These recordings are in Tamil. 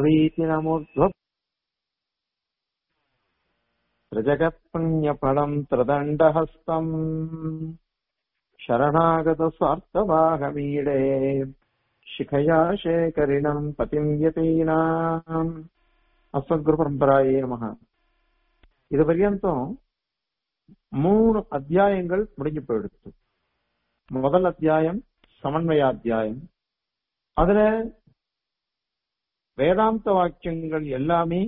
பிரவீதி நமோத்வ त्रिजगत्पुण्यफलम् त्रिदण्डहस्तम् शरणागतस्वार्थवाहमीडे शिखया शेखरिणम् पतिम् यतीनाम् அஸ்வத்குரு பரம்பராயே நமக இது பர்யந்தம் மூணு அத்தியாயங்கள் முடிஞ்சு போயிடுச்சு முதல் அத்தியாயம் சமன்வய அத்தியாயம் அதுல வேதாந்த வாக்கியங்கள் எல்லாமே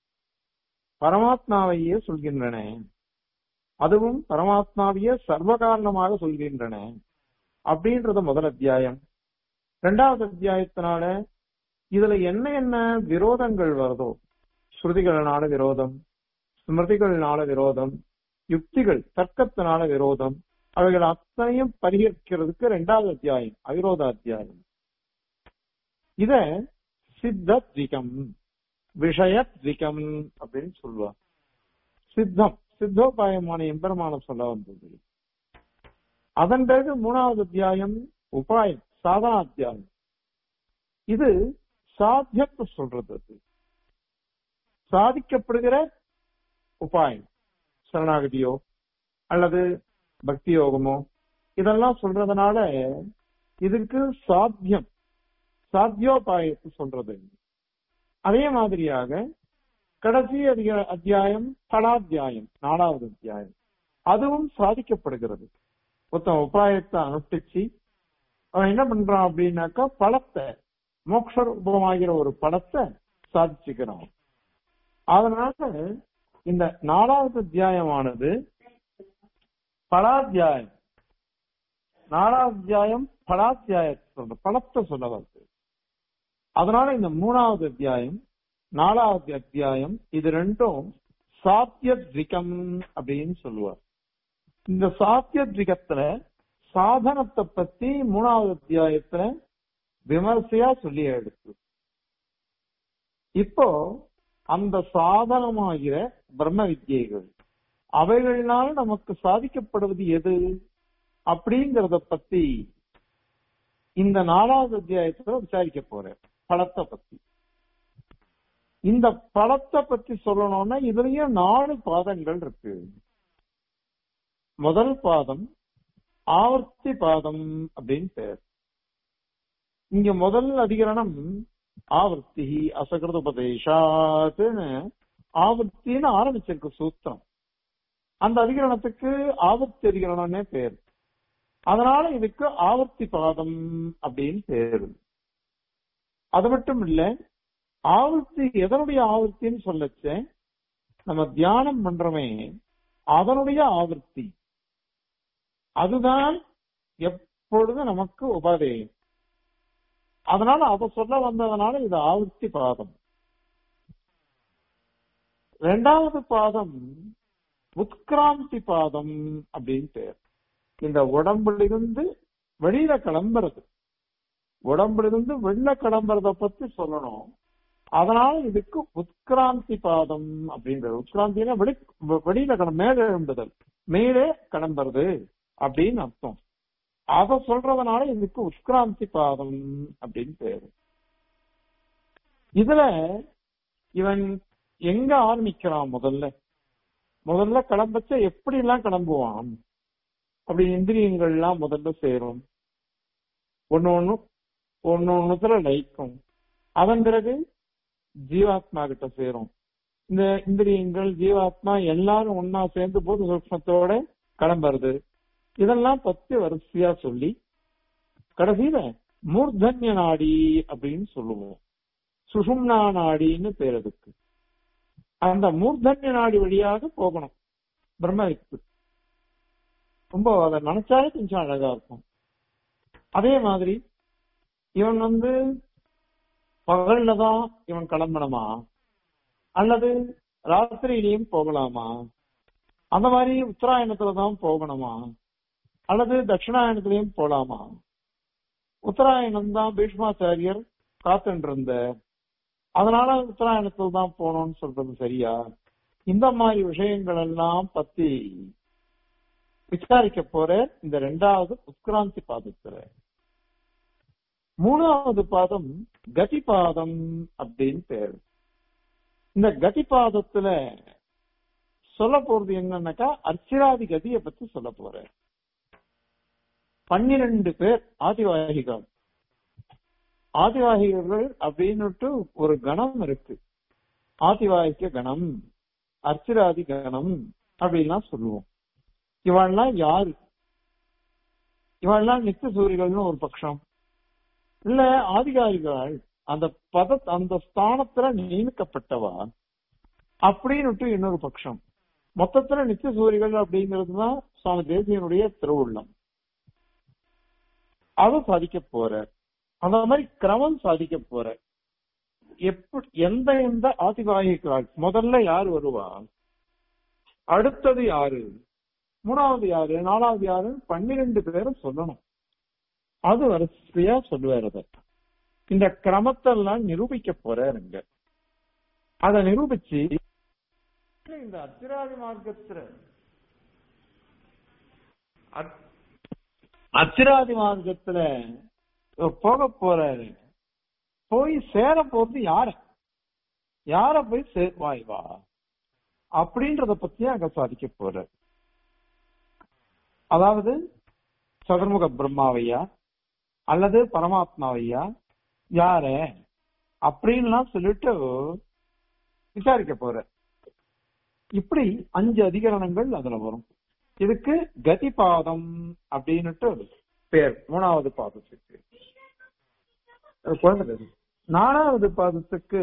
பரமாத்மாவையே சொல்கின்றன அதுவும் பரமாத்மாவையே சர்வ காரணமாக சொல்கின்றன அப்படின்றது முதல் அத்தியாயம் இரண்டாவது அத்தியாயத்தினால இதுல என்ன என்ன விரோதங்கள் வருதோ ஸ்ருதிகளினால விரோதம் ஸ்மிருதிகளினால விரோதம் யுக்திகள் தர்க்கத்தினால விரோதம் அவைகள் அத்தனையும் பரிகரிக்கிறதுக்கு இரண்டாவது அத்தியாயம் அவிரோத அத்தியாயம் இத சித்தத்விகம் விஷயத்விகம் அப்படின்னு சொல்லுவார் சித்தம் சித்தோபாயமான எம்பெருமானம் சொல்ல வந்தது அதன் பிறகு மூணாவது அத்தியாயம் உபாயம் சாதனா அத்தியாயம் இது சாத்தியத்தை சொல்றது அது சாதிக்கப்படுகிற உபாயம் சரணாகதியோ அல்லது பக்தி யோகமோ இதெல்லாம் சொல்றதுனால இதுக்கு சாத்தியம் சாத்தியோபாயத்தை சொல்றது அதே மாதிரியாக கடைசி அதிக அத்தியாயம் பலாத்தியாயம் நாலாவது அத்தியாயம் அதுவும் சாதிக்கப்படுகிறது மொத்தம் உபாயத்தை அனுஷ்டிச்சு அவன் என்ன பண்றான் அப்படின்னாக்கா பழத்தை மோக்ஷ ரூபமாகிற ஒரு படத்தை சாதிச்சுக்கிறான் அதனால இந்த நாலாவது அத்தியாயமானது பலாத்தியாயம் நாலாவது அத்தியாயம் பலாத்தியாயத்தை சொல்ற பழத்தை சொல்ல வருது அதனால இந்த மூணாவது அத்தியாயம் நாலாவது அத்தியாயம் இது ரெண்டும் சாத்தியத்விகம் அப்படின்னு சொல்லுவார் இந்த சாத்தியத்விகத்துல சாதனத்தை பத்தி மூணாவது அத்தியாயத்துல விமர்சையா சொல்லி எடுத்து இப்போ அந்த சாதனமாகிற பிரம்ம வித்தியைகள் அவைகளினால நமக்கு சாதிக்கப்படுவது எது அப்படிங்கறத பத்தி இந்த நாலாவது அத்தியாயத்துல விசாரிக்க போறேன் பழத்தை பத்தி இந்த பழத்தை பத்தி சொல்லணும்னா இதுலயும் நாலு பாதங்கள் இருக்கு முதல் பாதம் ஆவர்த்தி பாதம் அப்படின்னு பேர் இங்க முதல் அதிகரணம் ஆவர்த்தி அசகிருத உபதேசாத்துன்னு ஆவர்த்தின்னு ஆரம்பிச்சிருக்கு சூத்திரம் அந்த அதிகரணத்துக்கு ஆவர்த்தி அதிகரணம்னே பேர் அதனால இதுக்கு ஆவர்த்தி பாதம் அப்படின்னு பேரு அது மட்டும் இல்ல ஆவர்த்தி எதனுடைய ஆவர்த்தின்னு சொல்லச்ச நம்ம தியானம் பண்றோமே அதனுடைய ஆவர்த்தி அதுதான் எப்பொழுதும் நமக்கு உபாதேயம் அதனால அத சொல்ல வந்ததுனால இது ஆவர்த்தி பாதம் ரெண்டாவது பாதம் உத்கிராந்தி பாதம் அப்படின்னு பேர் இந்த உடம்புலிருந்து வெளியில கிளம்புறது உடம்புலிருந்து வெளில கிளம்புறத பத்தி சொல்லணும் அதனால இதுக்கு உத்கிராந்தி பாதம் அப்படின்றது உத்கிராந்தினா வெளி வெளியில கிளம்ப மேலே எழும்புதல் மேலே கிளம்புறது அப்படின்னு அர்த்தம் அத சொல்றதுனால இதுக்கு உத்கிராந்தி பாதம் அப்படின்னு பேரு இதுல இவன் எங்க ஆரம்பிக்கிறான் முதல்ல முதல்ல கிளம்பச்ச எப்படி எல்லாம் கிளம்புவான் அப்படி இந்திரியங்கள் எல்லாம் முதல்ல சேரும் ஒன்னு ஒண்ணு ஒன்னு ஒண்ணுத்துல லைக்கும் அதன் பிறகு ஜீவாத்மா கிட்ட சேரும் இந்த இந்திரியங்கள் ஜீவாத்மா எல்லாரும் ஒன்னா சேர்ந்து போது சூக்மத்தோட கிளம்புறது இதெல்லாம் பத்தி வரிசையா சொல்லி கடைசியில மூர்தன்ய நாடி அப்படின்னு சொல்லுவோம் சுஷும்னா நாடின்னு பேர் அதுக்கு அந்த மூர்தன்ய நாடி வழியாக போகணும் பிரம்மவித்து ரொம்ப அதை நினைச்சாலே கொஞ்சம் அழகா இருக்கும் அதே மாதிரி இவன் வந்து பகல்ல தான் இவன் கிளம்பணுமா அல்லது ராத்திரியிலையும் போகலாமா அந்த மாதிரி உத்தராயணத்துல தான் போகணுமா அல்லது தட்சிணாயணத்திலையும் போலாமா உத்தராயணம் தான் பீஷ்மாச்சாரியர் காத்துட்டு இருந்த அதனால உத்தராயணத்தில் தான் போகணும்னு சொல்றது சரியா இந்த மாதிரி விஷயங்கள் எல்லாம் பத்தி விசாரிக்க போற இந்த ரெண்டாவது உத்கிராந்தி பாதத்துல மூணாவது பாதம் கதிபாதம் அப்படின்னு பேரு இந்த கதிபாதத்துல சொல்ல போறது என்னன்னாக்கா அர்ச்சிராதி கதியை பத்தி சொல்ல போறேன் பன்னிரண்டு பேர் ஆதிவாகிகள் ஆதிவாகிகள் அப்படின்னுட்டு ஒரு கணம் இருக்கு ஆதிவாகிக்க கணம் அர்ச்சிராதி கணம் அப்படின்லாம் சொல்லுவோம் இவெல்லாம் யாரு இவெல்லாம் நித்திய சூரியர்கள்னு ஒரு பட்சம் இல்ல ஆதிகாரிகள் அந்த பத அந்த ஸ்தானத்துல நியமிக்கப்பட்டவா அப்படின்னுட்டு இன்னொரு பட்சம் மொத்தத்துல நித்திய சூரிகள் அப்படிங்கிறது தான் சுவாமி தேசியனுடைய திருவுள்ளம் அதை சாதிக்க போற அந்த மாதிரி கிரமம் சாதிக்க போற எப்படி எந்த எந்த ஆதிவாகிகளால் முதல்ல யார் வருவா அடுத்தது யாரு மூணாவது யாரு நாலாவது யாரு பன்னிரெண்டு பேரும் சொல்லணும் அது வரிசையா சொல்லுவார் அத இந்த கிரமத்தெல்லாம் நிரூபிக்க போறாருங்க அதை நிரூபிச்சு இந்த அத்திராதி மார்க்கத்துல அத்- அத்திராதி மார்க்கத்துல போக போறாரு போய் சேர போறது யார யார போய் சேர்வாய் வா அப்படின்றத பத்தி அங்க சாதிக்க போறாரு அதாவது சதுர்முக பிரம்மாவையா அல்லது பரமாத்மாவையா யார அப்படின்லாம் சொல்லிட்டு விசாரிக்க போற இப்படி அஞ்சு அதிகரணங்கள் அதுல வரும் இதுக்கு கதிபாதம் அப்படின்னுட்டு பேர் மூணாவது பாதத்துக்கு அது குழந்தை பேரு. நாலாவது பாதத்துக்கு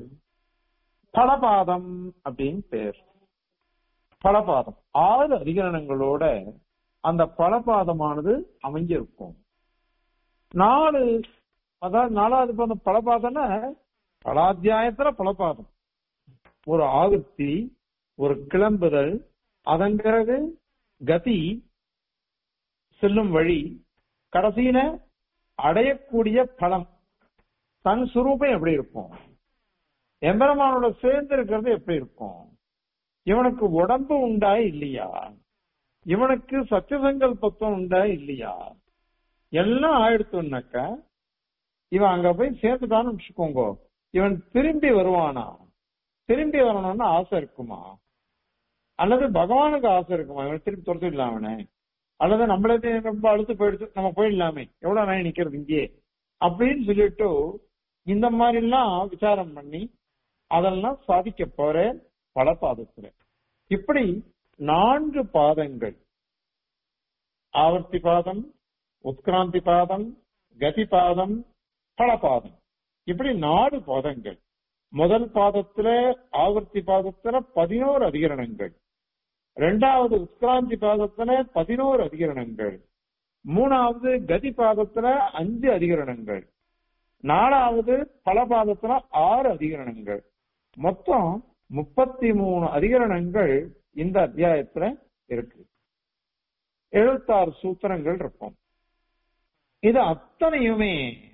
பலபாதம் அப்படின்னு பேர் பலபாதம் ஆறு அதிகரணங்களோட அந்த பலபாதமானது அமைஞ்சிருக்கும் நாலு அதாவது நாலாவது பாதம் பலபாதம்னா பலாத்தியாயத்துல பலபாதம் ஒரு ஆவர்த்தி ஒரு கிளம்புதல் அதன் பிறகு கதி செல்லும் வழி கடைசியில அடையக்கூடிய பலம் தன் சுரூபம் எப்படி இருக்கும் எம்பெருமானோட சேர்ந்து இருக்கிறது எப்படி இருக்கும் இவனுக்கு உடம்பு உண்டா இல்லையா இவனுக்கு சத்தியசங்கல்பத்துவம் உண்டா இல்லையா எல்லாம் ஆயிடுத்துனாக்கா இவன் அங்க போய் சேர்த்துட்டான்னு வச்சுக்கோங்க இவன் திரும்பி வருவானா திரும்பி வரணும்னு ஆசை இருக்குமா அல்லது பகவானுக்கு ஆசை இருக்குமா இவன் திருப்பி துரத்திடலாம் அவனை அல்லது நம்மளே ரொம்ப அழுத்து போயிடுச்சு நம்ம போயிடலாமே எவ்வளவு நாள் நிக்கிறது இங்கே அப்படின்னு சொல்லிட்டு இந்த மாதிரி எல்லாம் விசாரம் பண்ணி அதெல்லாம் சாதிக்க போற பல பாதத்துல இப்படி நான்கு பாதங்கள் ஆவர்த்தி பாதம் உத்கிராந்தி பாதம் கதி பாதம் பலபாதம் இப்படி நாலு பாதங்கள் முதல் பாதத்துல ஆவர்த்தி பாதத்துல பதினோரு அதிகரணங்கள் ரெண்டாவது உத்கிராந்தி பாதத்துல பதினோரு அதிகரணங்கள் மூணாவது கதி பாதத்துல அஞ்சு அதிகரணங்கள் நாலாவது பல பாதத்துல ஆறு அதிகரணங்கள் மொத்தம் முப்பத்தி மூணு அதிகரணங்கள் இந்த அத்தியாயத்துல இருக்கு எழுபத்தாறு சூத்திரங்கள் இருக்கும் இது அத்தனையுமே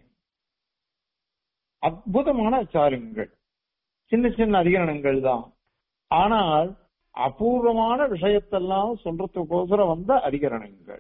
அற்புதமான விசாரங்கள் சின்ன சின்ன அதிகரணங்கள் தான் ஆனால் அபூர்வமான விஷயத்தெல்லாம் சொல்றதுக்கோசரம் வந்த அதிகரணங்கள்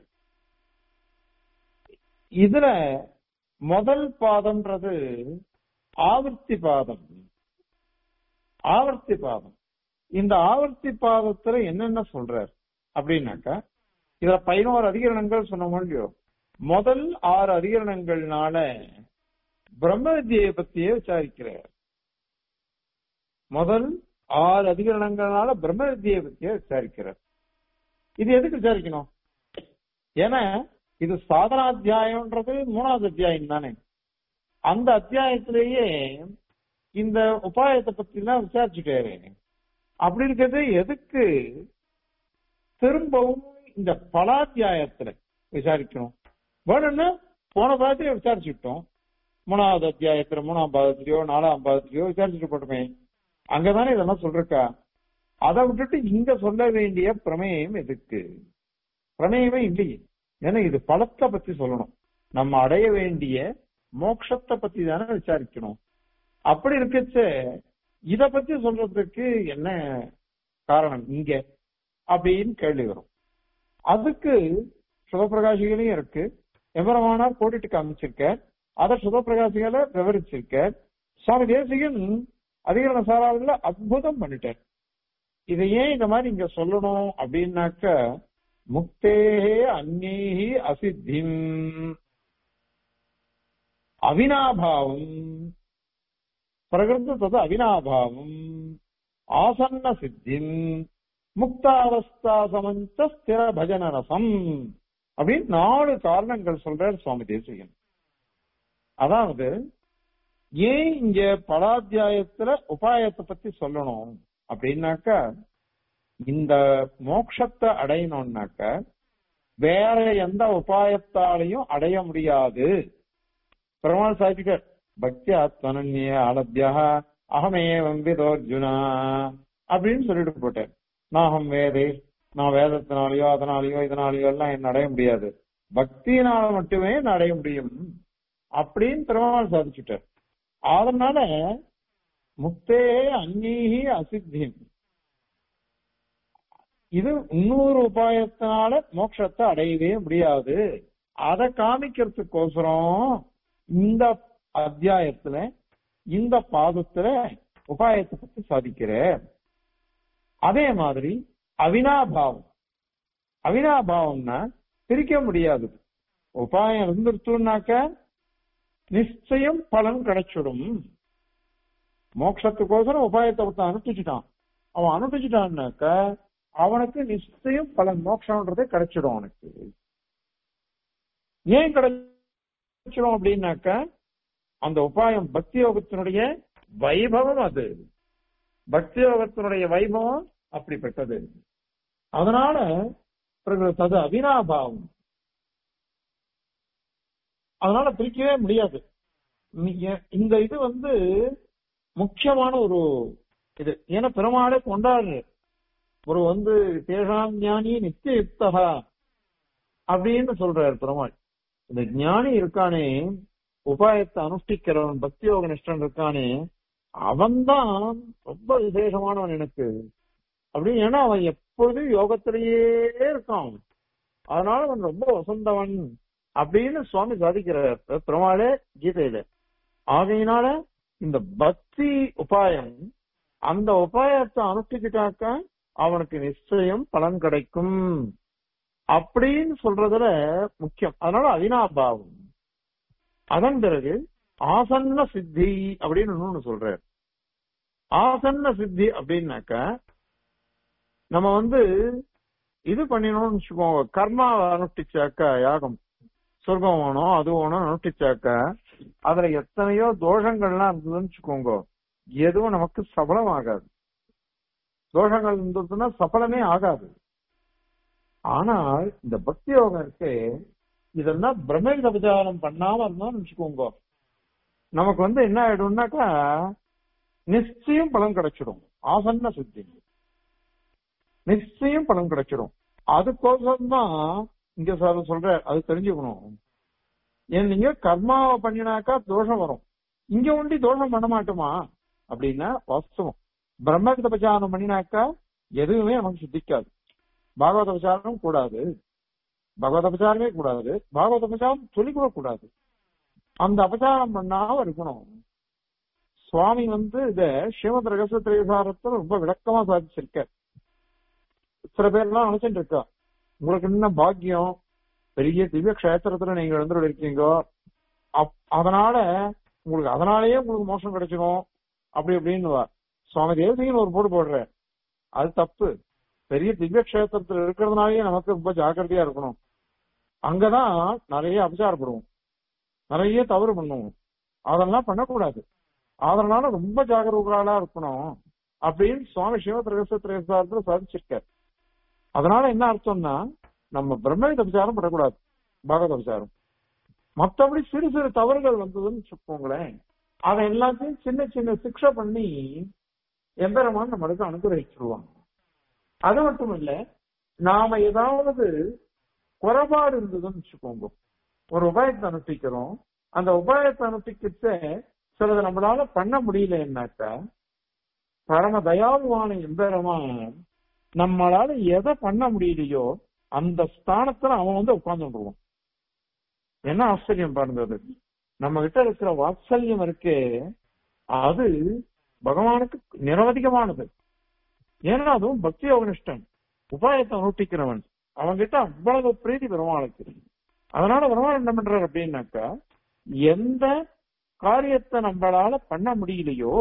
இதுல முதல் பாதம்ன்றது ஆவர்த்தி பாதம் ஆவர்த்தி பாதம் இந்த ஆவர்த்தி பாதத்துல என்னென்ன சொல்றார் அப்படின்னாக்கா இதுல பதினோரு அதிகரணங்கள் சொன்ன முடியும் முதல் ஆறு அதிகரணங்கள்னால பிரம்ம வித்தியை பத்தியே விசாரிக்கிறார் முதல் ஆறு அதிகரணங்களால பிரம்ம வித்தியை பத்தியே விசாரிக்கிறார் இது எதுக்கு விசாரிக்கணும் ஏன்னா இது சாதனாத்தியாயம்ன்றது மூணாவது அத்தியாயம் தானே அந்த அத்தியாயத்திலேயே இந்த உபாயத்தை பத்தி எல்லாம் விசாரிச்சுட்டாரு அப்படி இருக்கிறது எதுக்கு திரும்பவும் இந்த பலாத்தியாயத்துல விசாரிக்கணும் வேணும்னா போன பாதத்திலே விசாரிச்சுட்டோம் மூணாவது அத்தியாயத்துல மூணாம் பாதத்திலயோ நாலாம் பாதத்திலயோ விசாரிச்சுட்டு போட்டுமே அங்கதானே இதெல்லாம் சொல்றக்கா அதை விட்டுட்டு இங்க சொல்ல வேண்டிய பிரமேயம் எதுக்கு பிரமேயமே இல்லையே ஏன்னா இது பலத்தை பத்தி சொல்லணும் நம்ம அடைய வேண்டிய மோட்சத்தை பத்தி தானே விசாரிக்கணும் அப்படி இருக்கச்ச இத பத்தி சொல்றதுக்கு என்ன காரணம் இங்க அப்படின்னு கேள்வி வரும் அதுக்கு சிவபிரகாசிகளையும் இருக்கு எவரமானார் போட்டுட்டு காமிச்சிருக்க அதை சுதப்பிரகாசிகளை விவரிச்சிருக்க சுவாமி தேசிகன் அதிகரண சாராவதுல அற்புதம் பண்ணிட்டார் இதை ஏன் இந்த மாதிரி இங்க சொல்லணும் அப்படின்னாக்க முக்தேஹே அந்நீஹி அசித்திம் அவினாபாவம் பிரகிருத தது அவினாபாவம் ஆசன்ன சித்திம் முக்தாவஸ்தா சமஞ்ச ஸ்திர பஜன ரசம் அப்படின்னு நாலு காரணங்கள் சொல்றார் சுவாமி தேசிகன் அதாவது ஏன் இங்க பலாத்தியாயத்துல உபாயத்தை பத்தி சொல்லணும் அப்படின்னாக்கா இந்த மோட்சத்தை அடையணும்னாக்க வேற எந்த உபாயத்தாலையும் அடைய முடியாது பெருமாள் சாதிக்க பக்தி ஆத்மனன்ய ஆலத்தியா அகமேவம் விதோர்ஜுனா அப்படின்னு சொல்லிட்டு போட்டேன் நாகம் வேதே நான் வேதத்தினாலேயோ அதனாலேயோ இதனாலேயோ எல்லாம் என்ன அடைய முடியாது பக்தியினால மட்டுமே என்ன அடைய முடியும் அப்படின்னு பெருமாள் சாதிச்சுட்டார் அதனால முக்தே அந்நீகி அசித்தின் இது இன்னொரு உபாயத்தினால மோட்சத்தை அடையவே முடியாது அதை காமிக்கிறதுக்கோசரம் இந்த அத்தியாயத்துல இந்த பாதத்துல உபாயத்தை பத்தி சாதிக்கிற அதே மாதிரி அவினாபாவம் அவினாபாவம்னா பிரிக்க முடியாது உபாயம் இருந்துருச்சுனாக்க நிச்சயம் பலன் கிடைச்சிடும் மோட்சத்துக்கோசரம் உபாயத்தை ஒருத்தன் அனுப்பிச்சுட்டான் அவன் அனுப்பிச்சுட்டான்னாக்க அவனுக்கு நிச்சயம் பலன் மோட்சம்ன்றதே கிடைச்சிடும் அவனுக்கு ஏன் கிடைச்சிடும் அப்படின்னாக்க அந்த உபாயம் பக்தி யோகத்தினுடைய வைபவம் அது பக்தி யோகத்தினுடைய வைபவம் அப்படிப்பட்டது அதனால அது அவினாபாவம் அதனால பிரிக்கவே முடியாது இந்த இது வந்து முக்கியமான ஒரு இது ஏன்னா பெருமாளே கொண்டாடுற ஒரு வந்து தேஷாம் ஞானி நித்திய யுக்தகா அப்படின்னு சொல்றாரு பெருமாள் இந்த ஞானி இருக்கானே உபாயத்தை அனுஷ்டிக்கிறவன் பக்தி யோக நிஷ்டன் இருக்கானே அவன்தான் ரொம்ப விசேஷமானவன் எனக்கு அப்படின்னு ஏன்னா அவன் எப்பொழுதும் யோகத்திலேயே இருக்கான் அதனால அவன் ரொம்ப வசந்தவன் அப்படின்னு சுவாமி சாதிக்கிறார் பெருமாளே கீதையில ஆகையினால இந்த பக்தி உபாயம் அந்த உபாயத்தை அனுஷ்டிக்கிட்டாக்க அவனுக்கு நிச்சயம் பலன் கிடைக்கும் அப்படின்னு சொல்றதுல முக்கியம் அதனால அவினாபாவம் அதன் பிறகு ஆசன்ன சித்தி அப்படின்னு இன்னொன்னு சொல்றார் ஆசன்ன சித்தி அப்படின்னாக்க நம்ம வந்து இது பண்ணினோம்னு வச்சுக்கோங்க கர்மாவை அனுஷ்டிச்சாக்க யாகம் சொர்க்கம் வேணும் அது வேணும் அனுஷ்டிச்சாக்க அதுல எத்தனையோ தோஷங்கள்லாம் இருந்ததுன்னு வச்சுக்கோங்க எதுவும் நமக்கு சபலம் ஆகாது தோஷங்கள் இருந்ததுன்னா சபலமே ஆகாது ஆனால் இந்த பக்தி யோகம் இருக்கு இதெல்லாம் பிரம்ம விசாரம் பண்ணாம இருந்தோம்னு வச்சுக்கோங்க நமக்கு வந்து என்ன ஆயிடும்னாக்கா நிச்சயம் பலன் கிடைச்சிடும் ஆசன்ன சுத்தி நிச்சயம் பலன் கிடைச்சிடும் அதுக்கோசரம் தான் இங்க சார் சொல்ற அது தெரிஞ்சுக்கணும் ஏன் நீங்க கர்மாவை பண்ணினாக்கா தோஷம் வரும் இங்க ஒண்டி தோஷம் பண்ண மாட்டோமா அப்படின்னா வாஸ்தவம் பிரம்ம பிரச்சாரம் பண்ணினாக்கா எதுவுமே நமக்கு சித்திக்காது பாகவத பிரச்சாரம் கூடாது பகவத அபச்சாரமே கூடாது பாகவத அபச்சாரம் சொல்லிக் கூட கூடாது அந்த அபச்சாரம் பண்ணாம இருக்கணும் சுவாமி வந்து இத ஸ்ரீமத் ரகசிய திரைசாரத்தில் ரொம்ப விளக்கமா சாதிச்சிருக்க சில பேர்லாம் நினைச்சிட்டு இருக்கா உங்களுக்கு என்ன பாக்கியம் பெரிய திவ்ய கஷேத்திரத்துல நீங்க எழுந்து இருக்கீங்க அதனால உங்களுக்கு அதனாலேயே உங்களுக்கு மோசம் கிடைச்சிடும் அப்படி அப்படின்னு சுவாமி தேசிகன் ஒரு போட்டு போடுற அது தப்பு பெரிய திவ்ய கஷேத்திரத்துல இருக்கிறதுனாலயே நமக்கு ரொம்ப ஜாக்கிரதையா இருக்கணும் அங்கதான் நிறைய அபச்சாரப்படுவோம் நிறைய தவறு பண்ணுவோம் அதெல்லாம் பண்ணக்கூடாது அதனால ரொம்ப ஜாகிரதையா இருக்கணும் அப்படின்னு சுவாமி சிவ பிரகச திரேசாரத்துல சாதிச்சிருக்கார் அதனால என்ன அர்த்தம்னா நம்ம பிரம்மவித அபச்சாரம் படக்கூடாது பாகவத அபச்சாரம் மற்றபடி சிறு சிறு தவறுகள் வந்ததுன்னு வச்சுக்கோங்களேன் அதை எல்லாத்தையும் சின்ன சின்ன சிக்ஷை பண்ணி எம்பெருமான் நம்மளுக்கு அனுகிரகிச்சிருவாங்க அது மட்டும் இல்ல நாம ஏதாவது குறைபாடு இருந்ததுன்னு வச்சுக்கோங்க ஒரு உபாயத்தை அனுஷ்டிக்கிறோம் அந்த உபாயத்தை அனுஷ்டிக்கிட்ட சிலது நம்மளால பண்ண முடியலன்னாக்கா பரம தயாபுவான எம்பெருமான் நம்மளால எதை பண்ண முடியலையோ அந்த ஸ்தானத்துல அவன் வந்து உட்கார்ந்துருவான் என்ன ஆச்சரியம் பாருந்தது நம்ம கிட்ட இருக்கிற வாத்சல்யம் இருக்கே அது பகவானுக்கு நிரவதிகமானது ஏன்னா அதுவும் பக்தி யோகனிஷ்டன் உபாயத்தை நூட்டிக்கிறவன் அவன்கிட்ட அவ்வளவு பிரீதி பெருமாளுக்கு அதனால பெருமாள் என்ன பண்றாரு அப்படின்னாக்கா எந்த காரியத்தை நம்மளால பண்ண முடியலையோ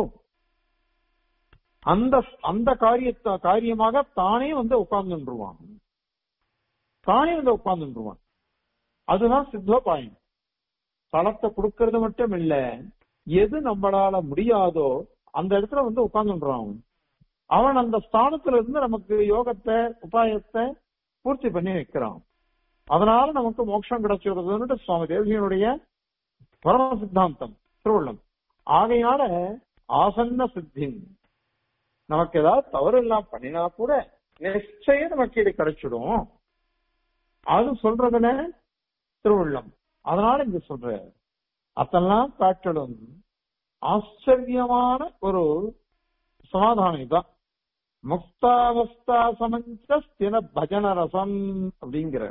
அந்த அந்த காரியத்தை காரியமாக தானே வந்து உட்கார்ந்துருவான் தானே வந்து உட்கார்ந்துருவான் அதுதான் சித்தோபாயம் பலத்தை கொடுக்கறது மட்டும் இல்ல எது நம்மளால முடியாதோ அந்த இடத்துல வந்து உட்கார்ந்துடுறான் அவன் அவன் அந்த ஸ்தானத்துல இருந்து நமக்கு யோகத்தை உபாயத்தை பூர்த்தி பண்ணி வைக்கிறான் அதனால நமக்கு மோட்சம் கிடைச்சிருதுன்னு சுவாமி தேவகியனுடைய பரம சித்தாந்தம் திருவள்ளம் ஆகையால ஆசன்ன சித்தி நமக்கு ஏதாவது தவறு எல்லாம் பண்ணினா கூட நிச்சயம் நமக்கு இது கிடைச்சிடும் அது சொல்றதுல திருவள்ளம் அதனால இங்க சொல்ற அதெல்லாம் காட்டலும் ஆச்சரியமான ஒரு சமாதானம் இதுதான் முக்தாவஸ்தா சமஞ்ச ஸ்தின பஜன ரசம் அப்படிங்கிற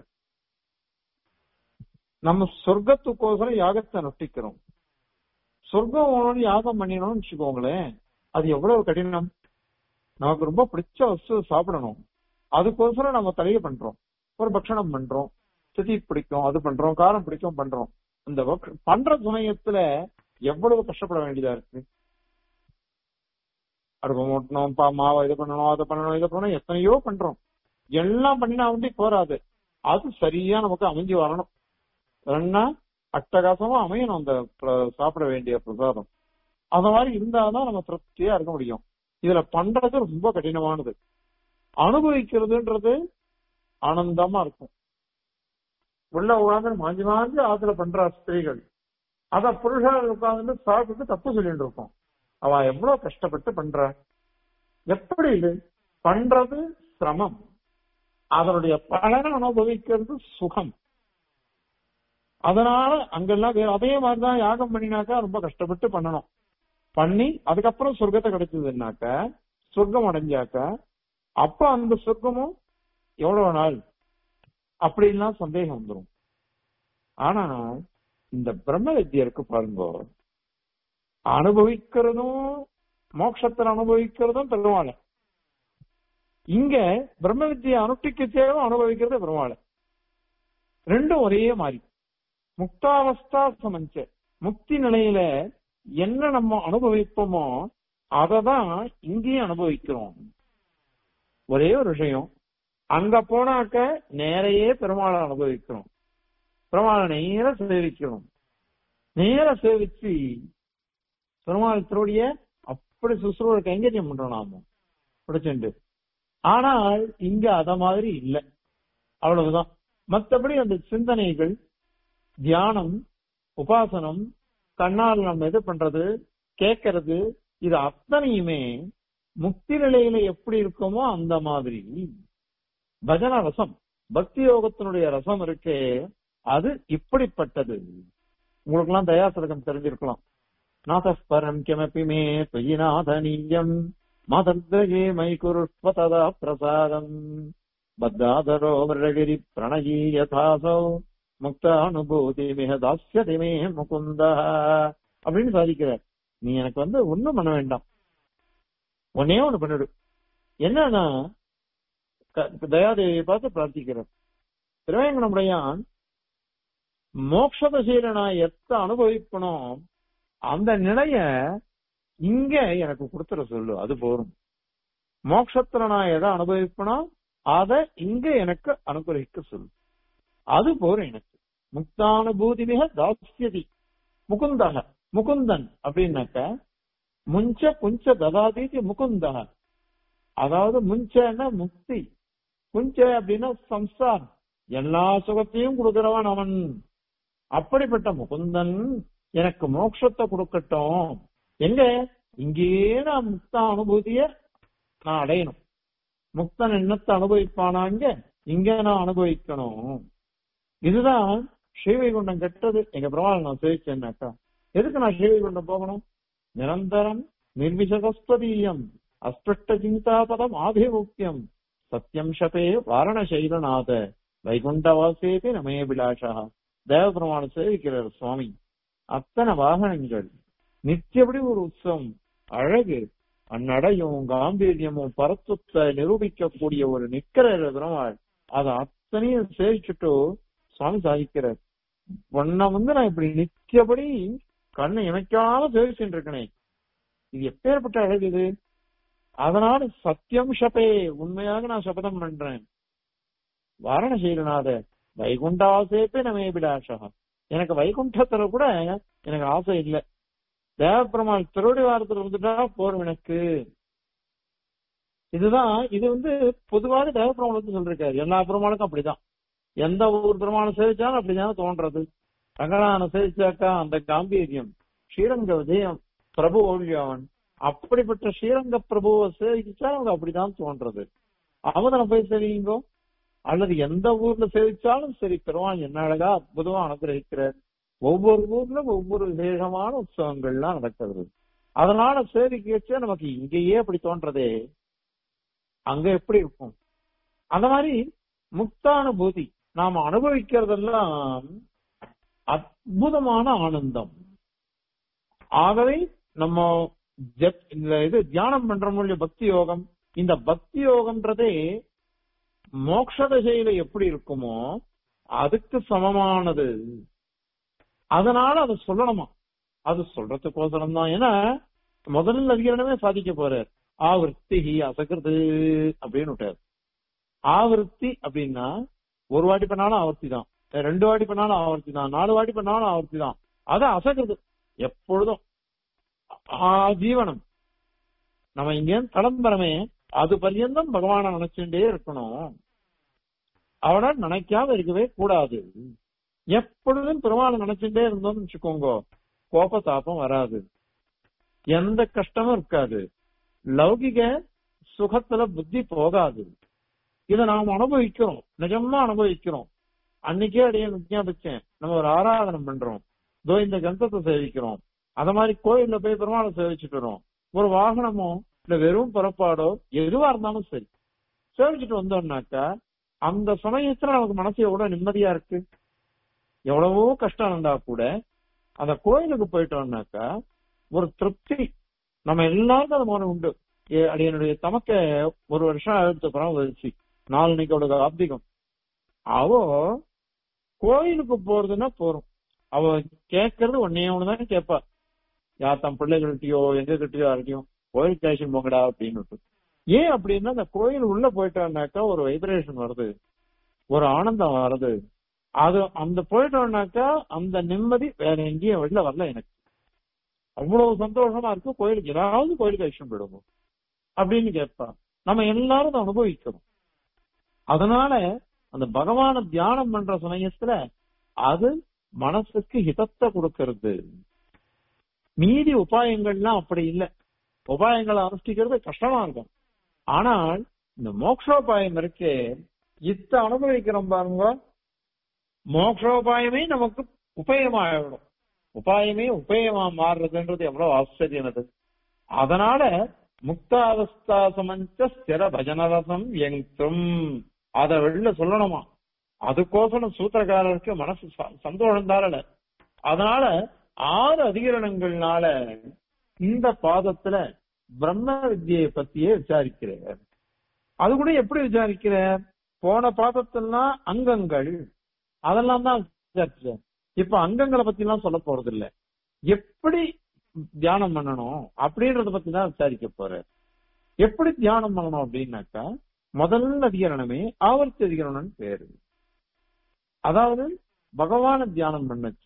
நம்ம சொர்க்கத்துக்கோசரம் யாகத்தை நொட்டிக்கிறோம் சொர்க்கம் யாகம் பண்ணினோம்னு வச்சுக்கோங்களேன் அது எவ்வளவு கடினம் நமக்கு ரொம்ப பிடிச்ச வஸ்து சாப்பிடணும் அதுக்கோசரம் நம்ம தலைய பண்றோம் ஒரு பட்சணம் பண்றோம் திதி பிடிக்கும் அது பண்றோம் காரம் பிடிக்கும் பண்றோம் இந்த பண்ற சமயத்துல எவ்வளவு கஷ்டப்பட வேண்டியதா இருக்கு அடுப்பு மூட்டணும் பா மாவை இது பண்ணணும் அதை பண்ணணும் இதை பண்ணணும் எத்தனையோ பண்றோம் எல்லாம் பண்ணினா வந்து போராது அது சரியா நமக்கு அமைஞ்சு வரணும் ரெண்டா அட்டகாசமா அமையணும் அந்த சாப்பிட வேண்டிய பிரசாதம் அந்த மாதிரி இருந்தாதான் நம்ம திருப்தியா இருக்க முடியும் இதுல பண்றது ரொம்ப கடினமானது அனுபவிக்கிறதுன்றது ஆனந்தமா இருக்கும் உள்ள உட்காந்து மாஞ்சி மாஞ்சி ஆத்துல பண்ற ஸ்திரீகள் அத புருஷர்கள் உட்கார்ந்து சாப்பிட்டு தப்பு சொல்லிட்டு இருக்கோம் அவ எவ்வளவு கஷ்டப்பட்டு பண்ற எப்படி இது பண்றது சிரமம் அதனுடைய பலனை அனுபவிக்கிறது சுகம் அதனால அங்கெல்லாம் வேற அதே மாதிரிதான் யாகம் பண்ணினாக்கா ரொம்ப கஷ்டப்பட்டு பண்ணணும் பண்ணி அதுக்கப்புறம் சொர்க்கத்தை கிடைச்சதுன்னாக்க சொர்க்கம் அடைஞ்சாக்க அப்ப அந்த சொர்க்கமும் எவ்வளவு நாள் அப்படின்லாம் சந்தேகம் வந்துடும் ஆனா இந்த பிரம்ம வித்தியருக்கு பாருங்க அனுபவிக்கிறதும் மோட்சத்தில் அனுபவிக்கிறதும் பெருமாள் இங்க பிரம்ம வித்தியை அனுஷ்டிக்க சேவும் அனுபவிக்கிறது பெருமாள் ரெண்டும் ஒரே மாதிரி முக்தாவஸ்தா சமஞ்ச முக்தி நிலையில என்ன நம்ம அனுபவிப்போமோ அதை தான் இங்கேயும் அனுபவிக்கிறோம் ஒரே ஒரு விஷயம் அங்க போனாக்க நேரையே பெருமாளை அனுபவிக்கிறோம் பெருமாளை நேர சேவிக்கிறோம் நேர சேவிச்சு பெருமாள் திருவடிய அப்படி சுசுரோட கைங்கரியம் பண்றோம் நாம பிடிச்சுண்டு ஆனால் இங்க அத மாதிரி இல்லை அவ்வளவுதான் மற்றபடி அந்த சிந்தனைகள் தியானம் உபாசனம் கண்ணால் நம்ம இது பண்றது கேட்கறது இது அத்தனையுமே முக்தி நிலையில எப்படி இருக்குமோ அந்த மாதிரி பஜன ரசம் பக்தி யோகத்தினுடைய ரசம் இருக்கே அது இப்படிப்பட்டது உங்களுக்கு எல்லாம் தயாசரகம் தெரிஞ்சிருக்கலாம் நாதஸ்பரம் கிமப்பி மே தொயி நாதனீயம் மதந்திரயே மை குருஷ்வ ததா பிரசாதம் பத்தாதரோ மிருடகிரி பிரணயி யதாசோ முக்த அனுபூதி மிக தாசியதி மே முகுந்தா அப்படின்னு சாதிக்கிறார் நீ எனக்கு வந்து ஒண்ணும் பண்ண வேண்டாம் ஒன்னே ஒண்ணு பண்ணிடு என்னன்னா தயாதேவியை பார்த்து பிரார்த்திக்கிறார் திருவேங்கடமுடையான் மோட்ச திசையில நான் எத்த அனுபவிக்கணும் அந்த நிலைய இங்க எனக்கு கொடுத்துற சொல்லு அது போரும் மோட்சத்துல நான் எதை அனுபவிப்பனோ அதை இங்க எனக்கு அனுகிரகிக்க சொல்லு அது போரும் எனக்கு முக்தானுபூதி மிக தாசியதி முகுந்தக முகுந்தன் அப்படின்னாக்க முஞ்ச புஞ்ச ததாதீதி முகுந்தக அதாவது முஞ்சன்னா முக்தி புஞ்ச அப்படின்னா சம்சாரம் எல்லா சுகத்தையும் கொடுக்கிறவன் அவன் அப்படிப்பட்ட முகுந்தன் எனக்கு மோட்சத்தை கொடுக்கட்டும் எங்க இங்கேயே நான் முக்த அனுபூதிய நான் அடையணும் முக்தன் என்னத்தை அனுபவிப்பானாங்க இங்க நான் அனுபவிக்கணும் இதுதான் ஸ்ரீவைகுண்டம் கெட்டது எங்க பிரமாணம் நான் சேவிச்சேன்னாக்கா எதுக்கு நான் ஸ்ரீவைகுண்டம் போகணும் நிரந்தரம் நிர்விசகஸ்பதீயம் அஸ்பஷ்ட சிந்தாபதம் ஆபிமுக்கியம் சத்தியம் ஷபே வாரணசைலநாத வைகுண்டவாசேதி நமே விலாஷா தேவ பிரமாணம் சேவிக்கிறார் சுவாமி அத்தனை வாகனங்கள் நித்தியபடி ஒரு உற்சவம் அழகு நடையும் காம்பீரியமும் பரத்துவத்தை நிரூபிக்கக்கூடிய ஒரு நிக்கிற பெருமாள் அதை அத்தனையும் சேவிச்சுட்டு சுவாமி சாதிக்கிறார் உன்னை வந்து நான் இப்படி நித்தியபடி கண்ணை இமைக்காம சேவிச்சுட்டு இருக்கனே இது எப்பேற்பட்ட அழகு இது அதனால சத்தியம் ஷபே உண்மையாக நான் சபதம் பண்றேன் வாரணசீலநாத வைகுண்டாசேப்பே நமே விடாஷா எனக்கு வைகுண்டத்துல கூட எனக்கு ஆசை இல்லை தேவப்பெருமாள் திருவடி வாரத்தில் இருந்துட்டா போரும் எனக்கு இதுதான் இது வந்து பொதுவாக தேவப்பெருமாள் வந்து சொல்லிருக்காரு எல்லா பெருமாளுக்கும் அப்படிதான் எந்த ஊர் பெருமாளை சேவிச்சாலும் அப்படிதான் தோன்றது ரங்கநாதனை சேவிச்சாக்கா அந்த காம்பீரியம் ஸ்ரீரங்க விஜயம் பிரபு ஓழியவன் அப்படிப்பட்ட ஸ்ரீரங்க பிரபுவை சேவிச்சா அவங்க அப்படிதான் தோன்றது அவதனை போய் சேவிங்கோ அல்லது எந்த ஊர்ல சேவிச்சாலும் சரி பெருமாள் என்ன அழகா அற்புதமா அனுகிரகிக்கிறார் ஒவ்வொரு ஊர்ல ஒவ்வொரு விசேஷமான உற்சவங்கள்லாம் நடக்கிறது அதனால சேவிக்க வச்சா நமக்கு இங்கேயே அப்படி தோன்றதே அங்க எப்படி இருக்கும் அந்த மாதிரி முக்தானுபூதி நாம அனுபவிக்கிறதெல்லாம் அற்புதமான ஆனந்தம் ஆகவே நம்ம ஜப்- இந்த இது தியானம் பண்ற மொழி பக்தி யோகம் இந்த பக்தி யோகம்ன்றதே மோட்ச திசையில எப்படி இருக்குமோ அதுக்கு சமமானது அதனால அதை சொல்லணுமா அது சொல்றதுக்கோசரம் தான் ஏன்னா முதல்ல அதிகாரமே சாதிக்க போறார் ஆவர்த்தி அசகிறது அப்படின்னு விட்டார் ஆவர்த்தி அப்படின்னா ஒரு வாட்டி பண்ணாலும் ஆவர்த்தி தான் ரெண்டு வாட்டி பண்ணாலும் ஆவர்த்தி தான் நாலு வாட்டி பண்ணாலும் ஆவர்த்தி தான் அது அசகிறது எப்பொழுதும் ஆ- ஜீவனம் நம்ம இங்க கிளம்புறமே அது பர்யந்தம் பகவானை நினைச்சுட்டே இருக்கணும் அவனை நினைக்காம இருக்கவே கூடாது எப்பொழுதும் பெருமாளை நினைச்சுட்டே இருந்தோம்னு வச்சுக்கோங்க கோப தாபம் வராது எந்த கஷ்டமும் இருக்காது லௌகிக சுகத்துல புத்தி போகாது இதை நாம் அனுபவிக்கிறோம் நிஜமா அனுபவிக்கிறோம் அன்னைக்கே அடைய விஞ்ஞாபிச்சேன் நம்ம ஒரு ஆராதனை பண்றோம் இதோ இந்த கந்தத்தை சேவிக்கிறோம் அத மாதிரி கோயில்ல போய் பெருமாளை சேவிச்சுட்டு வரோம் ஒரு வாகனமோ இல்ல வெறும் புறப்பாடோ எதுவா இருந்தாலும் சரி சேவிச்சுட்டு வந்தோம்னாக்கா அந்த சமயத்துல நமக்கு மனசு எவ்வளவு நிம்மதியா இருக்கு எவ்வளவோ கஷ்டம் இருந்தா கூட அந்த கோயிலுக்கு போயிட்டோம்னாக்கா ஒரு திருப்தி நம்ம எல்லாருக்கும் அது மோனம் உண்டு ஏ- அது என்னுடைய தமக்க ஒரு வருஷம் எடுத்த அப்புறம் வந்துச்சு நாலனைக்கு அவளுக்கு ஆப்திகம் அவ கோயிலுக்கு போறதுன்னா போறோம் அவ கேட்கறது ஒன்னே ஒண்ணுதான் கேட்பா யார் தம் பிள்ளைகள்கிட்டயோ எங்க கிட்டயோ யார்கிட்டயும் கோயில் ஸ்டேஷன் போங்கடா அப்படின்னு ஏன் அப்படின்னா அந்த கோயில் உள்ள போயிட்டோம்னாக்கா ஒரு வைப்ரேஷன் வருது ஒரு ஆனந்தம் வருது அது அந்த போயிட்டோம்னாக்கா அந்த நிம்மதி வேற எங்கேயும் வெளில வரல எனக்கு அவ்வளவு சந்தோஷமா இருக்கு கோயிலுக்கு ஏதாவது கோயிலுக்கு விஷயம் போயிடுவோம் அப்படின்னு கேட்பா நம்ம எல்லாரும் அதை அனுபவிக்கிறோம் அதனால அந்த பகவான தியானம் பண்ற சமயத்துல அது மனசுக்கு ஹிதத்தை கொடுக்கிறது மீதி உபாயங்கள்லாம் அப்படி இல்லை உபாயங்களை அனுஷ்டிக்கிறது கஷ்டமா இருக்கும் ஆனால் இந்த மோக்ஷோபாயம் இருக்கே இத்த அனுபவிக்கிறோம் பாருங்க மோக்ஷோபாயமே நமக்கு உபயமாயிடும் உபாயமே உபயமா மாறுறதுன்றது எவ்வளவு ஆச்சரியம் அது அதனால முக்தாவஸ்தா சமஞ்ச ஸ்திர பஜனரசம் எங்கும் அத வெளில சொல்லணுமா அதுக்கோசரம் சூத்திரக்காரருக்கு மனசு ச- சந்தோஷம் தாரல அதனால ஆறு அதிகரணங்கள்னால இந்த பாதத்துல பிரம்ம வித்யை பத்தியே விசாரிக்கிறார் அது கூட எப்படி விசாரிக்கிறார் போன பாதத்திலாம் அங்கங்கள் அதெல்லாம் தான் விசாரிச்சார் இப்ப அங்கங்களை பத்தி எல்லாம் சொல்ல போறது இல்ல எப்படி தியானம் பண்ணணும் அப்படின்றத பத்தி தான் விசாரிக்க போறார் எப்படி தியானம் பண்ணணும் அப்படின்னாக்கா முதல் அதிகரணமே ஆவர்த்தி அதிகரணம் பேரு அதாவது பகவான தியானம் பண்ணச்ச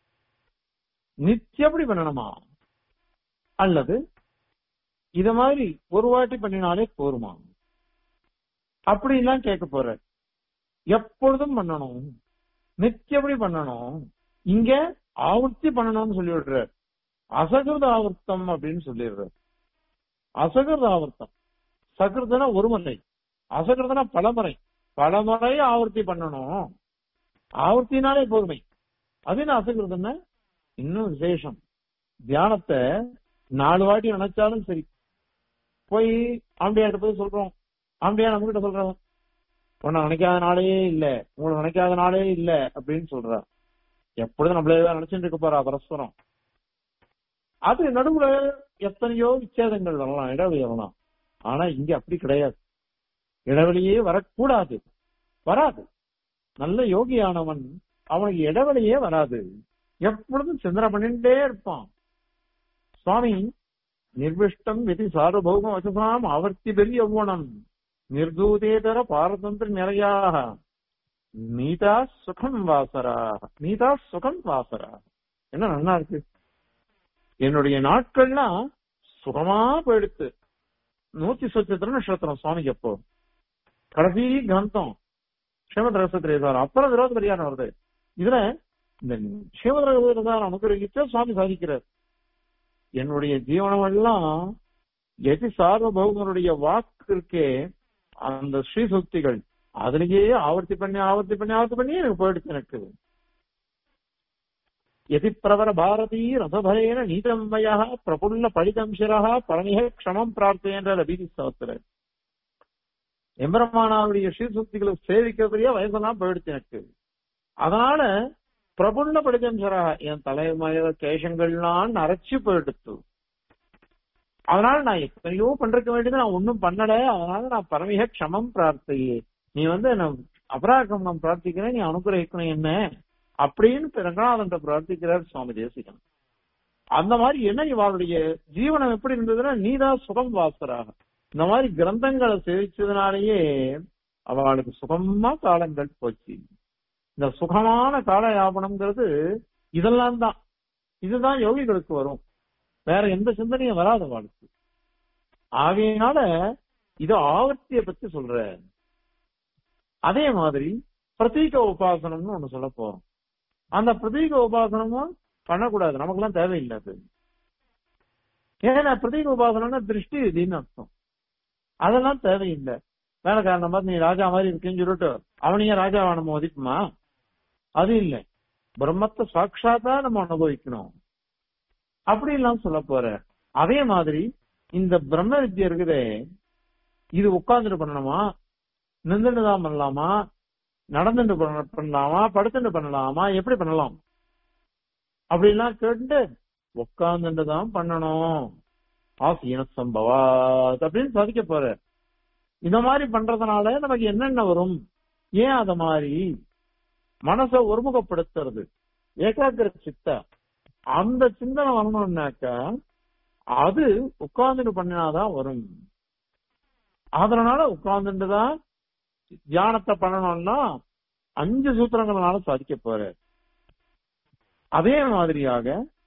நித்தியப்படி பண்ணணுமா அல்லது இத மாதிரி ஒரு வாட்டி பண்ணினாலே போருமா அப்படிலாம் கேட்க போற எப்பொழுதும் பண்ணணும் நித்தியப்படி பண்ணணும் இங்க ஆவர்த்தி பண்ணணும்னு சொல்லி விடுறார் அசகிருத ஆவர்த்தம் அப்படின்னு சொல்லிடுறார் அசகிருத ஆவர்த்தம் சகிருதனா ஒரு முறை அசகிருதனா பலமுறை பலமுறை ஆவர்த்தி பண்ணணும் ஆவர்த்தினாலே பொறுமை அது என்ன அசகிருதம்னா இன்னும் விசேஷம் தியானத்தை நாலு வாட்டி நினைச்சாலும் சரி போய் ஆம்பியாட்ட போய் சொல்றோம் ஆம்பியா நம்ம கிட்ட சொல்றோம் உன்னை நினைக்காத நாளே இல்ல உங்களை நினைக்காத நாளே இல்ல அப்படின்னு சொல்றா எப்பொழுதும் நம்மளே நினைச்சுட்டு இருக்க போறா பரஸ்பரம் அது நடுவுல எத்தனையோ விச்சேதங்கள் வரலாம் இடைவெளி வரலாம் ஆனா இங்க அப்படி கிடையாது இடைவெளியே வரக்கூடாது வராது நல்ல யோகியானவன் அவனுக்கு இடைவெளியே வராது எப்பொழுதும் சிந்தனை பண்ணிட்டே இருப்பான் சுவாமி நிர்விஷ்டம் விதி சார்வபௌம வசதாம் ஆவர்த்தி பெரிய யௌவனம் நிர்தூதேதர பாரதந்திர நிறையாக நீதா சுகம் வாசரா நீதா சுகம் வாசரா என்ன நல்லா இருக்கு என்னுடைய நாட்கள்லாம் சுகமா போயிடுத்து நூத்தி சொச்சத்திர நட்சத்திரம் சுவாமிக்கு எப்போ கடைசி கிரந்தம் ஸ்ரீமத் ரகசியத்திரேசாரம் அப்புறம் விரோத பரிகாரம் வருது இதுல இந்த ஸ்ரீமத் ரகசியத்திரேசாரம் அனுகிரகிச்சா சுவாமி சாதிக்கிறார் என்னுடைய ஜீவனம் எல்லாம் எதி சார்வபௌமனுடைய வாக்கு இருக்கே அந்த ஸ்ரீ சுக்திகள் அதுலயே ஆவர்த்தி பண்ணி ஆவர்த்தி பண்ணி ஆவர்த்தி பண்ணி எனக்கு போயிடுச்சு எனக்கு எதி பிரவர பாரதி ரசபரேன நீதமயா பிரபுல்ல பழிதம் சிரா பழனிக க்ஷமம் பிரார்த்தேன்ற லபீதி ஸ்தவத்துல எம்பெருமானாவுடைய ஸ்ரீசுக்திகளை சேவிக்கிறதுலயே வயசெல்லாம் போயிடுச்சு எனக்கு அதனால பிரபுல்ல பழிதம் சிரா என் தலைமய கேசங்கள்லாம் நரைச்சு போயிடுத்து அதனால நான் எத்தனையோ பண்றக்க வேண்டியது நான் ஒன்னும் பண்ணல அதனால நான் பரமிக க்ஷமம் பிரார்த்தையே நீ வந்து நான் அபராகம் நான் பிரார்த்திக்கிறேன் நீ அனுகிரகிக்கணும் என்ன அப்படின்னு ரங்கநாதன் பிரார்த்திக்கிறார் சுவாமி தேசிகன் அந்த மாதிரி என்ன இவளுடைய ஜீவனம் எப்படி இருந்ததுன்னா நீதான் சுகம் வாசராக இந்த மாதிரி கிரந்தங்களை சேவிச்சதுனாலேயே அவளுக்கு சுகமா காலங்கள் போச்சு இந்த சுகமான கால யாபனம்ங்கிறது இதெல்லாம் தான் இதுதான் யோகிகளுக்கு வரும் வேற எந்த சிந்தனையும் வராது அவளுக்கு ஆகையினால இது ஆவர்த்திய பத்தி சொல்ற அதே மாதிரி பிரதீக உபாசனம்னு ஒண்ணு சொல்ல போறோம் அந்த பிரதீக உபாசனமும் பண்ணக்கூடாது நமக்கெல்லாம் தேவையில்லை அது ஏன்னா பிரதீக உபாசனம்னா திருஷ்டி இதுன்னு அர்த்தம் அதெல்லாம் தேவையில்லை வேலைக்காரன பார்த்து நீ ராஜா மாதிரி இருக்கேன்னு சொல்லிட்டு அவனையே ராஜாவை நம்ம ஒதுக்குமா அது இல்லை பிரம்மத்தை சாட்சாத்தா நம்ம அனுபவிக்கணும் அப்படி எல்லாம் சொல்ல போற அதே மாதிரி இந்த பிரம்ம வித்யா இருக்குதே இது உட்கார்ந்துட்டு பண்ணணுமா நின்றுட்டு தான் பண்ணலாமா நடந்துட்டு பண்ண- பண்ணலாமா படுத்துட்டு பண்ணலாமா எப்படி பண்ணலாம் அப்படிலாம் கேட்டு உட்கார்ந்துட்டு தான் பண்ணணும் ஆசீன சம்பவாத் அப்படின்னு சாதிக்க போற இந்த மாதிரி பண்றதுனால நமக்கு என்னென்ன வரும் ஏன் அத மாதிரி மனசை ஒருமுகப்படுத்துறது ஏகாகிர சித்த அந்த சிந்தனை வரணும்னாக்கா அது உட்கார்ந்துட்டு பண்ணினாதான் வரும் அதனால உட்கார்ந்துட்டு தான் தியானத்தை பண்ணணும்னா அஞ்சு சூத்திரங்களால சாதிக்க போற அதே மாதிரியாக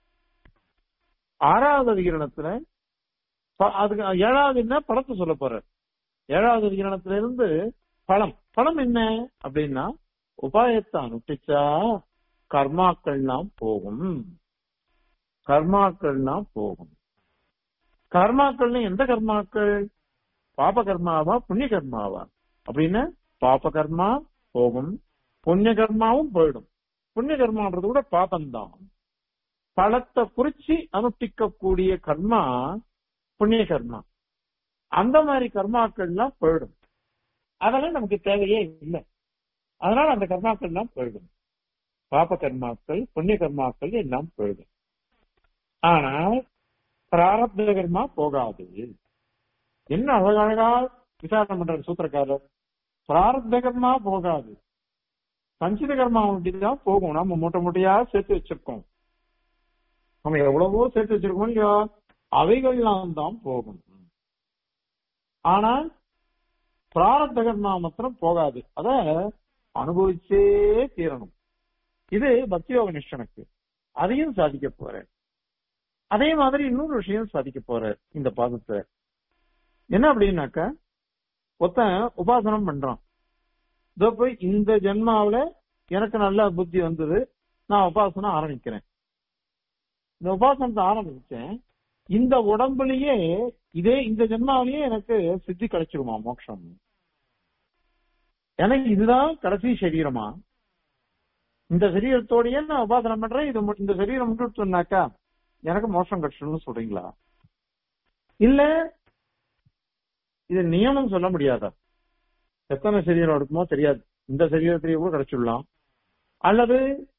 ஆறாவது அதிகரணத்துல ப- அதுக்கு ஏழாவது என்ன படத்தை சொல்ல போற ஏழாவது அதிகரணத்துல இருந்து பழம் பழம் என்ன அப்படின்னா உபாயத்தை அனுஷ்டிச்சா கர்மாக்கள்லாம் போகும் கர்மாக்கள்லாம் போகும் கர்மாக்கள்னு எந்த கர்மாக்கள் பாப கர்மாவா புண்ணிய கர்மாவா அப்படின்னா பாப கர்மா போகும் புண்ணிய கர்மாவும் போயிடும் புண்ணிய கர்மான்றது கூட பாபம்தான் பழத்தை குறிச்சு அனுஷ்டிக்கக்கூடிய கர்மா புண்ணிய கர்மா அந்த மாதிரி கர்மாக்கள்லாம் போயிடும் அதெல்லாம் நமக்கு தேவையே இல்லை அதனால அந்த கர்மாக்கள்லாம் போயிடும் பாப கர்மாக்கள் புண்ணிய கர்மாக்கள் எல்லாம் போயிடும் ஆனா பிராரப்த கர்மா போகாது என்ன அழகழகா விசாரணை பண்ற சூத்திரக்காரர் பிராரப்த கர்மா போகாது சஞ்சித கர்மா தான் போகும் நம்ம மூட்டை மூட்டையா சேர்த்து வச்சிருக்கோம் நம்ம எவ்வளவோ சேர்த்து வச்சிருக்கோம் இல்லையோ அவைகள்லாம் தான் போகும் ஆனா பிராரப்த கர்மா மாத்திரம் போகாது அத அனுபவிச்சே தீரணும் இது பக்தியோக நிஷ்டனுக்கு அதையும் சாதிக்க போறேன் அதே மாதிரி இன்னொரு விஷயம் சாதிக்க போற இந்த பாதத்தை என்ன அப்படின்னாக்கா ஒருத்தன் உபாசனம் பண்றான் இதோ போய் இந்த ஜென்மாவுல எனக்கு நல்ல புத்தி வந்தது நான் உபாசனம் ஆரம்பிக்கிறேன் இந்த உபாசனத்தை ஆரம்பிச்சேன் இந்த உடம்புலயே இதே இந்த ஜென்மாவிலேயே எனக்கு சித்தி கிடைச்சிருமா மோட்சம் எனக்கு இதுதான் கடைசி சரீரமா இந்த சரீரத்தோடயே நான் உபாசனம் பண்றேன் இது மு- இந்த சரீரம் மட்டும் சொன்னாக்கா எனக்கு மோட்சம் கிடைச்சிடும்னு சொல்றீங்களா இல்ல இது நியமம் சொல்ல முடியாதா எத்தனை சரீரம் இருக்குமோ தெரியாது இந்த சரீரத்திலேயே கூட கிடைச்சிடலாம் அல்லது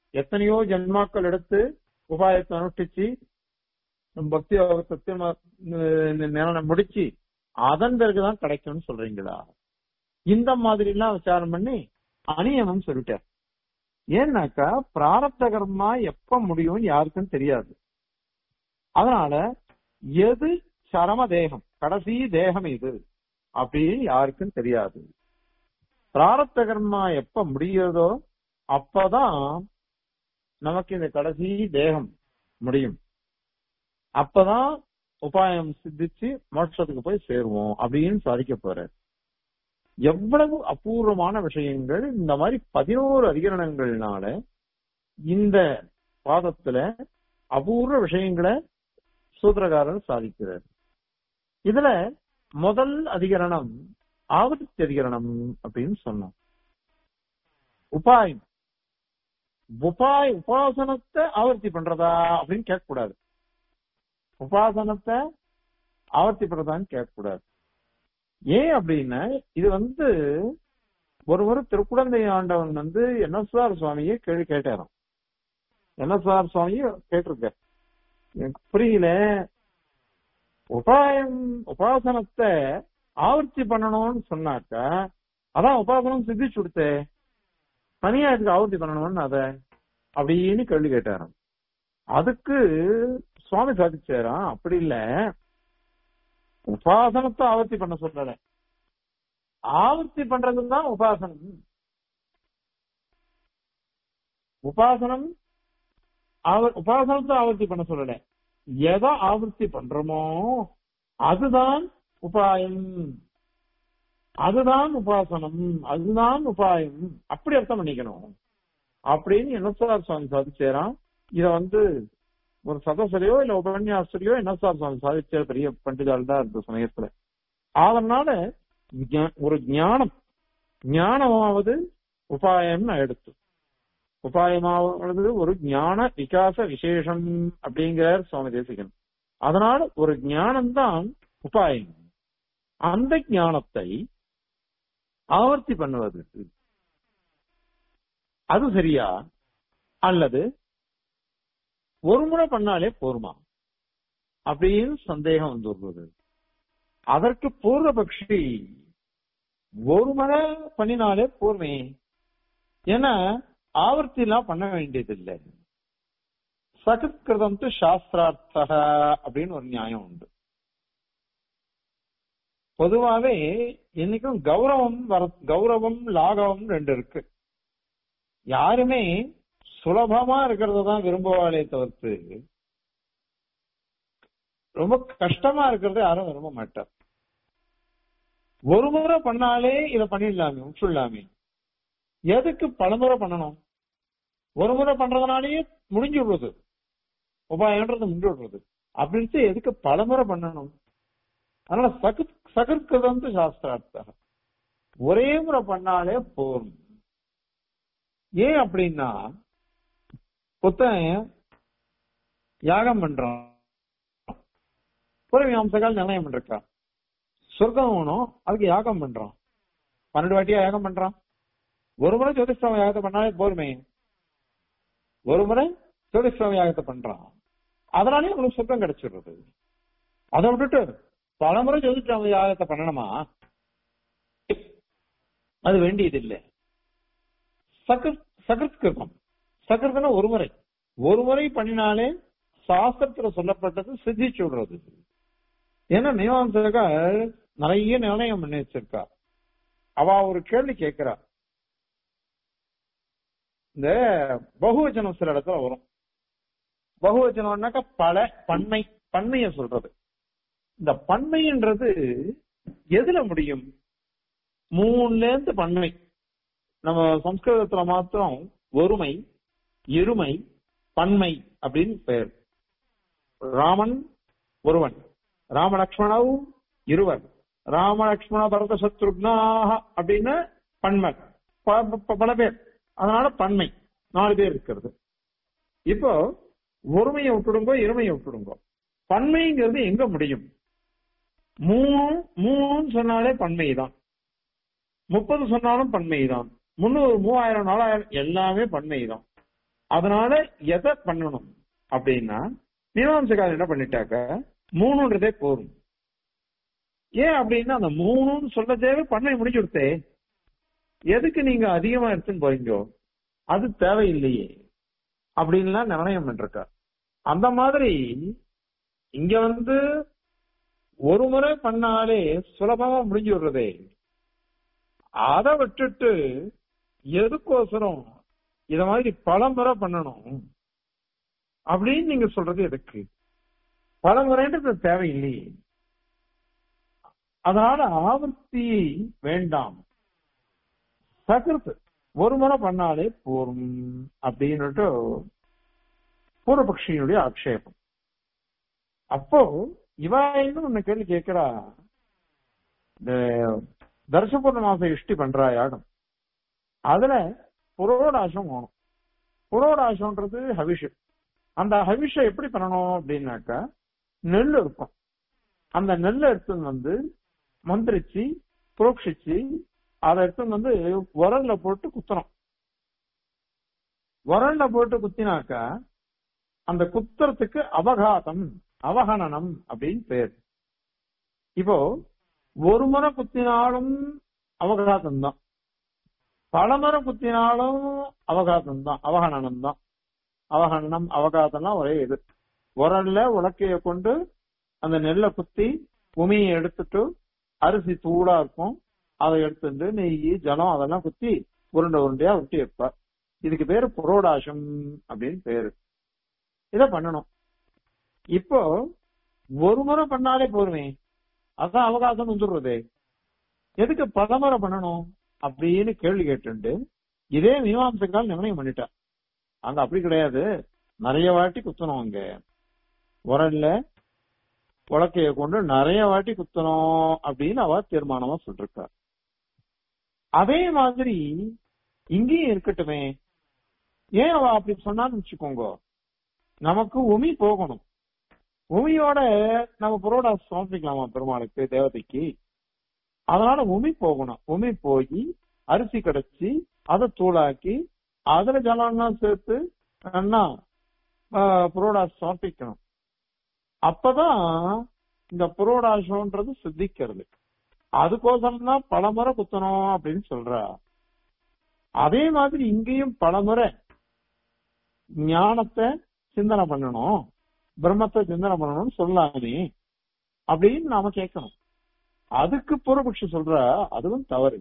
எத்தனையோ ஜென்மாக்கள் எடுத்து உபாயத்தை அனுஷ்டிச்சு நம்ம பக்தி யோகத்தை முடிச்சு அதன் பிறகுதான் கிடைக்கும்னு சொல்றீங்களா இந்த மாதிரி எல்லாம் விசாரம் பண்ணி அநியமம் சொல்லிட்டார் ஏன்னாக்கா பிராரப்த கர்மா எப்ப முடியும்னு யாருக்கும் தெரியாது அதனால எது சரம தேகம் கடைசி தேகம் இது அப்படின்னு யாருக்கும் தெரியாது பிராரப்த கர்மா எப்ப முடிகிறதோ அப்பதான் நமக்கு இந்த கடைசி தேகம் முடியும் அப்பதான் உபாயம் சித்திச்சு மோட்சத்துக்கு போய் சேருவோம் அப்படின்னு சாதிக்க போறார் எவ்வளவு அபூர்வமான விஷயங்கள் இந்த மாதிரி பதினோரு அதிகரணங்கள்னால இந்த பாதத்துல அபூர்வ விஷயங்களை சூத்திரகாரர் சாதிக்கிறார் இதுல முதல் அதிகரணம் ஆவர்த்தி அதிகரணம் அப்படின்னு சொன்னோம் உபாயம் உபாய் உபாசனத்தை ஆவர்த்தி பண்றதா அப்படின்னு கேட்க கூடாது உபாசனத்தை ஆவர்த்தி பண்றதான்னு கேட்க கூடாது ஏன் அப்படின்னா இது வந்து ஒரு ஒரு திருக்குழந்தை ஆண்டவன் வந்து என்எஸ்ஆர் சுவாமியை கேள்வி கேட்டாராம் என்எஸ்ஆர் சுவாமியை கேட்டிருக்க எனக்கு புரியல உபாயம் உபாசனத்தை ஆவர்த்தி பண்ணணும்னு சொன்னாக்கா அதான் உபாசனம் சித்திச்சு கொடுத்தே தனியா இதுக்கு ஆவர்த்தி பண்ணணும்னு அத அப்படின்னு கேள்வி கேட்டாராம் அதுக்கு சுவாமி சாதிச்சாராம் அப்படி இல்ல உபாசனத்தை ஆவர்த்தி பண்ண சொல்லல ஆவர்த்தி பண்றதுன்னு தான் உபாசனம் உபாசனம் உபாசனத்தை ஆவர்த்தி பண்ண சொல்லல எதை ஆவர்த்தி பண்றோமோ அதுதான் உபாயம் அதுதான் உபாசனம் அதுதான் உபாயம் அப்படி அர்த்தம் பண்ணிக்கணும் அப்படின்னு என்னசார் சுவாமி சாதிச்சேரான் இத வந்து ஒரு சதசரையோ இல்ல உபன்யாசரையோ என்னசார் சுவாமி சாதிச்ச பெரிய பண்டிதால் தான் இருந்த சமயத்துல அதனால ஒரு ஞானம் ஞானமாவது உபாயம் எடுத்து உபாயமாவது ஒரு ஞான விகாச விசேஷம் அப்படிங்கிறார் சுவாமி தேசிகன் அதனால ஒரு ஞானம் தான் உபாயம் அந்த ஞானத்தை ஆவர்த்தி பண்ணுவது அது சரியா அல்லது ஒரு முறை பண்ணாலே போருமா அப்படின்னு சந்தேகம் வந்து வருவது அதற்கு பூர்வபக்ஷி ஒரு முறை பண்ணினாலே போர்மே ஏன்னா ஆவர்த்தி எல்லாம் பண்ண வேண்டியது இல்லை சகத்கிருதம் சாஸ்திரார்த்தக அப்படின்னு ஒரு நியாயம் உண்டு பொதுவாவே என்னைக்கும் கௌரவம் வர கௌரவம் லாகவம் ரெண்டு இருக்கு யாருமே சுலபமா இருக்கிறத தான் விரும்புவாளே தவிர்த்து ரொம்ப கஷ்டமா இருக்கிறத யாரும் விரும்ப மாட்டார் ஒரு முறை பண்ணாலே இத பண்ணிடலாமே விட்டுடலாமே எதுக்கு பலமுறை பண்ணணும் ஒரு முறை பண்றதுனாலேயே முடிஞ்சு விடுறது உபாயன்றது முடிஞ்சு விடுறது அப்படின்னு எதுக்கு பலமுறை பண்ணணும் அதனால சகு சகற்கிருதம் சாஸ்திரார்த்தம் ஒரே முறை பண்ணாலே போரும் ஏன் அப்படின்னா புத்தன் யாகம் பண்றான் புறவி அம்சகால் நிர்ணயம் பண்றான் சொர்க்கம் வேணும் அதுக்கு யாகம் பண்றான் பன்னெண்டு வாட்டியா யாகம் பண்றான் ஒரு முறை ஜோதிஷ்டாம யாகத்தை பண்ணாலே போருமே ஒரு முறை ஜோதிஷ்டாம யாகத்தை பண்றான் அதனாலே உங்களுக்கு சொர்க்கம் கிடைச்சிடுறது அதை விட்டுட்டு பல முறை ஜோதிஷ்டாம யாகத்தை பண்ணணுமா அது வேண்டியது இல்லை சகிர் சகிருத்கிருதம் சகிருத்தன ஒரு முறை ஒரு முறை பண்ணினாலே சாஸ்திரத்துல சொல்லப்பட்டது சித்திச்சு விடுறது ஏன்னா மீமாம்சகர் நிறைய நிர்ணயம் பண்ணி வச்சிருக்கா அவ ஒரு கேள்வி கேட்கிறா இந்த பகுவச்சனம் சில இடத்துல வரும் பகுவச்சனம்னாக்கா பல பன்மை பன்மைய சொல்றது இந்த பன்மைன்றது எதுல முடியும் மூணுல இருந்து பன்மை நம்ம சம்ஸ்கிருதத்துல மாத்திரம் ஒருமை இருமை பன்மை அப்படின்னு பெயர் ராமன் ஒருவன் ராமலக்ஷ்மணவ் இருவர் ராமலக்ஷ்மண பரத சத்ருக்னாக அப்படின்னு பன்மை பல பேர் அதனால பன்மை நாலு பேர் இருக்கிறது இப்போ ஒருமையை விட்டுடுங்கோ இருமையை விட்டுடுங்கோ பன்மைங்கிறது எங்க முடியும் மூணு மூணுன்னு சொன்னாலே பன்மை தான் முப்பது சொன்னாலும் பன்மை தான் முன்னூறு மூவாயிரம் நாலாயிரம் எல்லாமே பன்மை தான் அதனால எதை பண்ணணும் அப்படின்னா மீமாம்சக்காரர் என்ன பண்ணிட்டாக்க மூணுன்றதே போதும் ஏன் அப்படின்னா அந்த மூணுன்னு சொல்ல தேவை பண்ணை முடிஞ்சு கொடுத்தே எதுக்கு நீங்க அதிகமா எடுத்துன்னு போறீங்கோ அது தேவையில்லையே அப்படின்லாம் நிர்ணயம் பண்ணிருக்கா அந்த மாதிரி இங்க வந்து ஒரு முறை பண்ணாலே சுலபமா முடிஞ்சு விடுறதே அதை விட்டுட்டு எதுக்கோசரம் இத மாதிரி பல முறை பண்ணணும் அப்படின்னு நீங்க சொல்றது எதுக்கு பல முறைன்றது தேவையில்லையே அதனால ஆவர்த்தி வேண்டாம் சகிருத்து ஒரு முறை பண்ணாலே போரும் அப்படின்னுட்டு பூர்வபக்ஷியினுடைய ஆக்ஷேபம் அப்போ இவ இன்னும் ஒண்ணு கேள்வி கேட்கிறா இந்த தர்சபூர்ண மாச இஷ்டி பண்றா யாகம் அதுல புரோடாசம் வேணும் புரோடாசம்ன்றது ஹவிஷு அந்த ஹவிஷை எப்படி பண்ணணும் அப்படின்னாக்கா நெல் இருக்கும் அந்த நெல்லை எடுத்துன்னு வந்து மந்திரிச்சு புரோக்ஷிச்சு அதை எடுத்துன்னு வந்து உரல்ல போட்டு குத்தணும் உரல்ல போட்டு குத்தினாக்கா அந்த குத்துறதுக்கு அவகாதம் அவகனனம் அப்படின்னு பேர் இப்போ ஒரு முறை குத்தினாலும் அவகாதம் தான் பல முறை குத்தினாலும் அவகாதம் தான் அவகனனம் தான் அவகனனம் அவகாதம்லாம் ஒரே இது உரல்ல உலக்கைய கொண்டு அந்த நெல்லை குத்தி உமியை எடுத்துட்டு அரிசி தூளா இருக்கும் அதை எடுத்துட்டு நெய் ஜலம் அதெல்லாம் குத்தி உருண்டை உருண்டையா உருட்டி வைப்பார் இதுக்கு பேரு புரோடாசம் அப்படின்னு பேரு இத பண்ணணும் இப்போ ஒரு முறை பண்ணாலே போருமே அதான் அவகாசம் வந்துடுறதே எதுக்கு பல முறை பண்ணணும் அப்படின்னு கேள்வி கேட்டு இதே மீமாம்சக்கால் நிர்ணயம் பண்ணிட்டா அங்க அப்படி கிடையாது நிறைய வாட்டி குத்தணும் அங்க உரல்ல உலக்கைய கொண்டு நிறைய வாட்டி குத்தணும் அப்படின்னு அவ தீர்மானமா சொல்லிருக்கா அதே மாதிரி இங்கேயும் இருக்கட்டுமே ஏன் அவ அப்படி சொன்னான்னு வச்சுக்கோங்க நமக்கு உமி போகணும் உமியோட நம்ம புரோடா சமர்ப்பிக்கலாமா பெருமாளுக்கு தேவதைக்கு அதனால உமி போகணும் உமி போய் அரிசி கிடைச்சி அதை தூளாக்கி அதுல ஜலம்லாம் சேர்த்து என்ன புரோடா சமர்ப்பிக்கணும் அப்பதான் இந்த புரோடாசம்ன்றது சித்திக்கிறது அதுக்கோசரம் தான் பலமுறை குத்தணும் அப்படின்னு சொல்றா அதே மாதிரி இங்கேயும் பலமுறை ஞானத்தை சிந்தனை பண்ணணும் பிரம்மத்தை சிந்தனை பண்ணணும்னு சொல்லாமே அப்படின்னு நாம கேட்கணும் அதுக்கு பூர்வபக்ஷி சொல்ற அதுவும் தவறு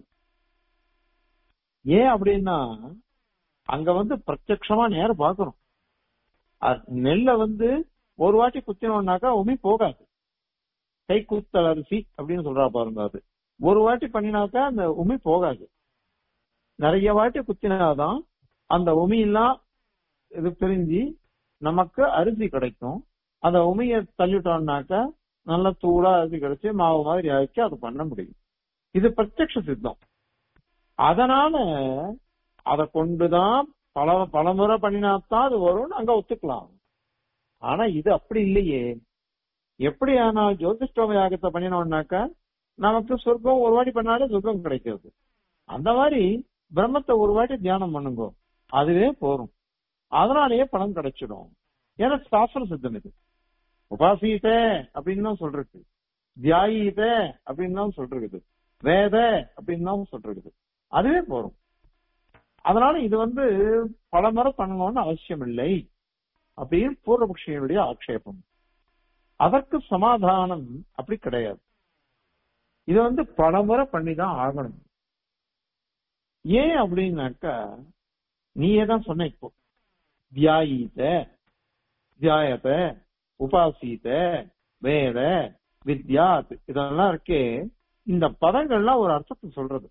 ஏன் அப்படின்னா அங்க வந்து பிரத்யக்ஷமா நேரம் பார்க்கணும் நெல்லை வந்து ஒரு வாட்டி குத்தினோம்னாக்கா உமி போகாது கை குத்தல் அரிசி அப்படின்னு சொல்றா பாருங்க அது ஒரு வாட்டி பண்ணினாக்கா அந்த உமி போகாது நிறைய வாட்டி குத்தினாதான் அந்த உமியெல்லாம் இது பிரிஞ்சு நமக்கு அரிசி கிடைக்கும் அந்த உமியை தள்ளிட்டோம்னாக்கா நல்ல தூளா அரிசி கிடைச்சு மாவு மாதிரி ஆக்கி அது பண்ண முடியும் இது பிரத்யக்ஷ சித்தம் அதனால அதை கொண்டுதான் பல பலமுறை பண்ணினாத்தான் அது வரும்னு அங்க ஒத்துக்கலாம் ஆனா இது அப்படி இல்லையே எப்படி ஆனால் ஜோதிஷ்டோம யாகத்தை பண்ணினோம்னாக்கா நமக்கு சொர்க்கம் ஒரு வாட்டி பண்ணாலே சொர்க்கம் கிடைக்கிறது அந்த மாதிரி பிரம்மத்தை ஒரு வாட்டி தியானம் பண்ணுங்க அதுவே போரும் அதனாலேயே பலன் கிடைச்சிடும் ஏன்னா சாஸ்திர சித்தம் இது உபாசீத அப்படின்னு தான் சொல்றது தியாயித அப்படின்னு தான் சொல்றது வேத அப்படின்னு தான் சொல்றது அதுவே போரும் அதனால இது வந்து பல முறை பண்ணணும்னு அவசியம் இல்லை அப்படின்னு பூர்வபக்ஷியனுடைய ஆக்ஷேபம் அதற்கு சமாதானம் அப்படி கிடையாது இது வந்து பல முறை பண்ணிதான் ஆகணும் ஏன் அப்படின்னாக்கா நீயே தான் சொன்ன இப்போ தியாயித தியாயத உபாசித வேத வித்யாத் இதெல்லாம் இருக்கே இந்த பதங்கள்லாம் ஒரு அர்த்தத்தை சொல்றது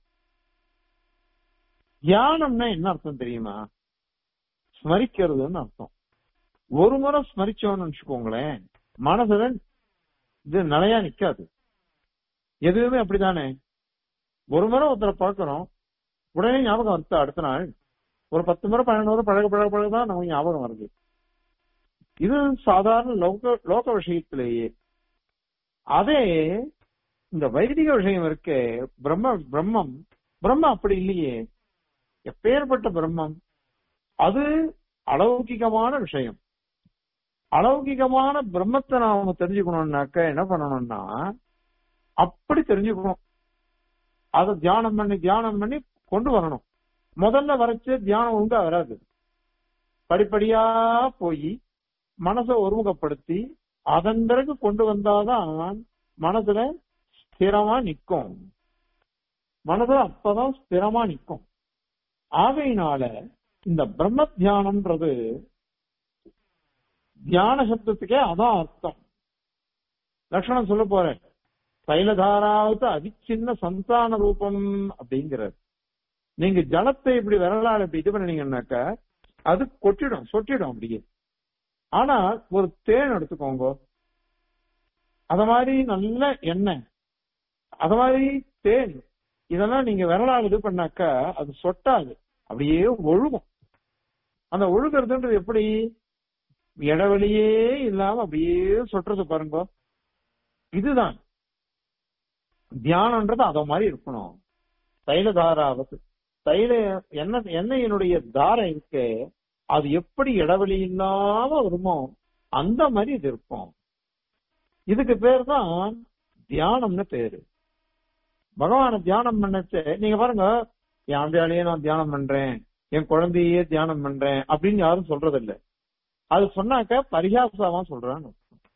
தியானம்னா என்ன அர்த்தம் தெரியுமா ஸ்மரிக்கிறதுன்னு அர்த்தம் ஒரு முறை ஸ்மரிச்சோம்னு வச்சுக்கோங்களேன் மனசுல இது நிலையா நிக்காது எதுவுமே அப்படித்தானே ஒரு முறை ஒருத்தரை பார்க்கிறோம் உடனே ஞாபகம் வருது அடுத்த நாள் ஒரு பத்து முறை பன்னெண்டு முறை பழக பழக பழகதான் நமக்கு ஞாபகம் வருது இது சாதாரண லோக லோக விஷயத்திலேயே அதே இந்த வைதிக விஷயம் இருக்கே பிரம்ம பிரம்மம் பிரம்மம் அப்படி இல்லையே எப்பேற்பட்ட பிரம்மம் அது அலௌகிகமான விஷயம் அலௌகிகமான பிரம்மத்தை நாம தெரிஞ்சுக்கணும்னாக்க என்ன பண்ணணும்னா அப்படி தெரிஞ்சுக்கணும் அதை தியானம் பண்ணி தியானம் பண்ணி கொண்டு வரணும் முதல்ல வரைச்சு தியானம் ஒழுங்கா வராது படிப்படியா போய் மனசை ஒருமுகப்படுத்தி அதன் பிறகு கொண்டு வந்தாதான் மனசுல ஸ்திரமா நிக்கும் மனதுல அப்பதான் ஸ்திரமா நிக்கும் ஆகையினால இந்த பிரம்ம தியானம்ன்றது தியான சப்தத்துக்கே அதான் அர்த்தம் லட்சணம் சொல்ல போறேன் தைலதாராவது அதிச்சின்ன சந்தான ரூபம் அப்படிங்கிறது நீங்க ஜலத்தை இப்படி விரலால் இப்படி இது பண்ணீங்கன்னாக்க அது கொட்டிடும் சொட்டிடும் அப்படியே ஆனா ஒரு தேன் எடுத்துக்கோங்க அத மாதிரி நல்ல எண்ணெய் அத மாதிரி தேன் இதெல்லாம் நீங்க விரலால் இது பண்ணாக்கா அது சொட்டாது அப்படியே ஒழுகும் அந்த ஒழுகிறதுன்றது எப்படி இடைவெளியே இல்லாம அப்படியே சொட்டுறது பாருங்க இதுதான் தியானம்ன்றது அத மாதிரி இருக்கணும் தைல தாராவது தைல எண்ணெய் எண்ணெயினுடைய தாரம் இருக்கு அது எப்படி இடைவெளி இல்லாம வருமோ அந்த மாதிரி இது இருக்கும் இதுக்கு பேர் தான் தியானம்னு பேரு பகவான தியானம் பண்ணச்சு நீங்க பாருங்க என் ஆம்பியாலேயே நான் தியானம் பண்றேன் என் குழந்தையே தியானம் பண்றேன் அப்படின்னு யாரும் சொல்றது இல்ல அது சொன்னாக்க பரிகாசமா சொல்றான்னு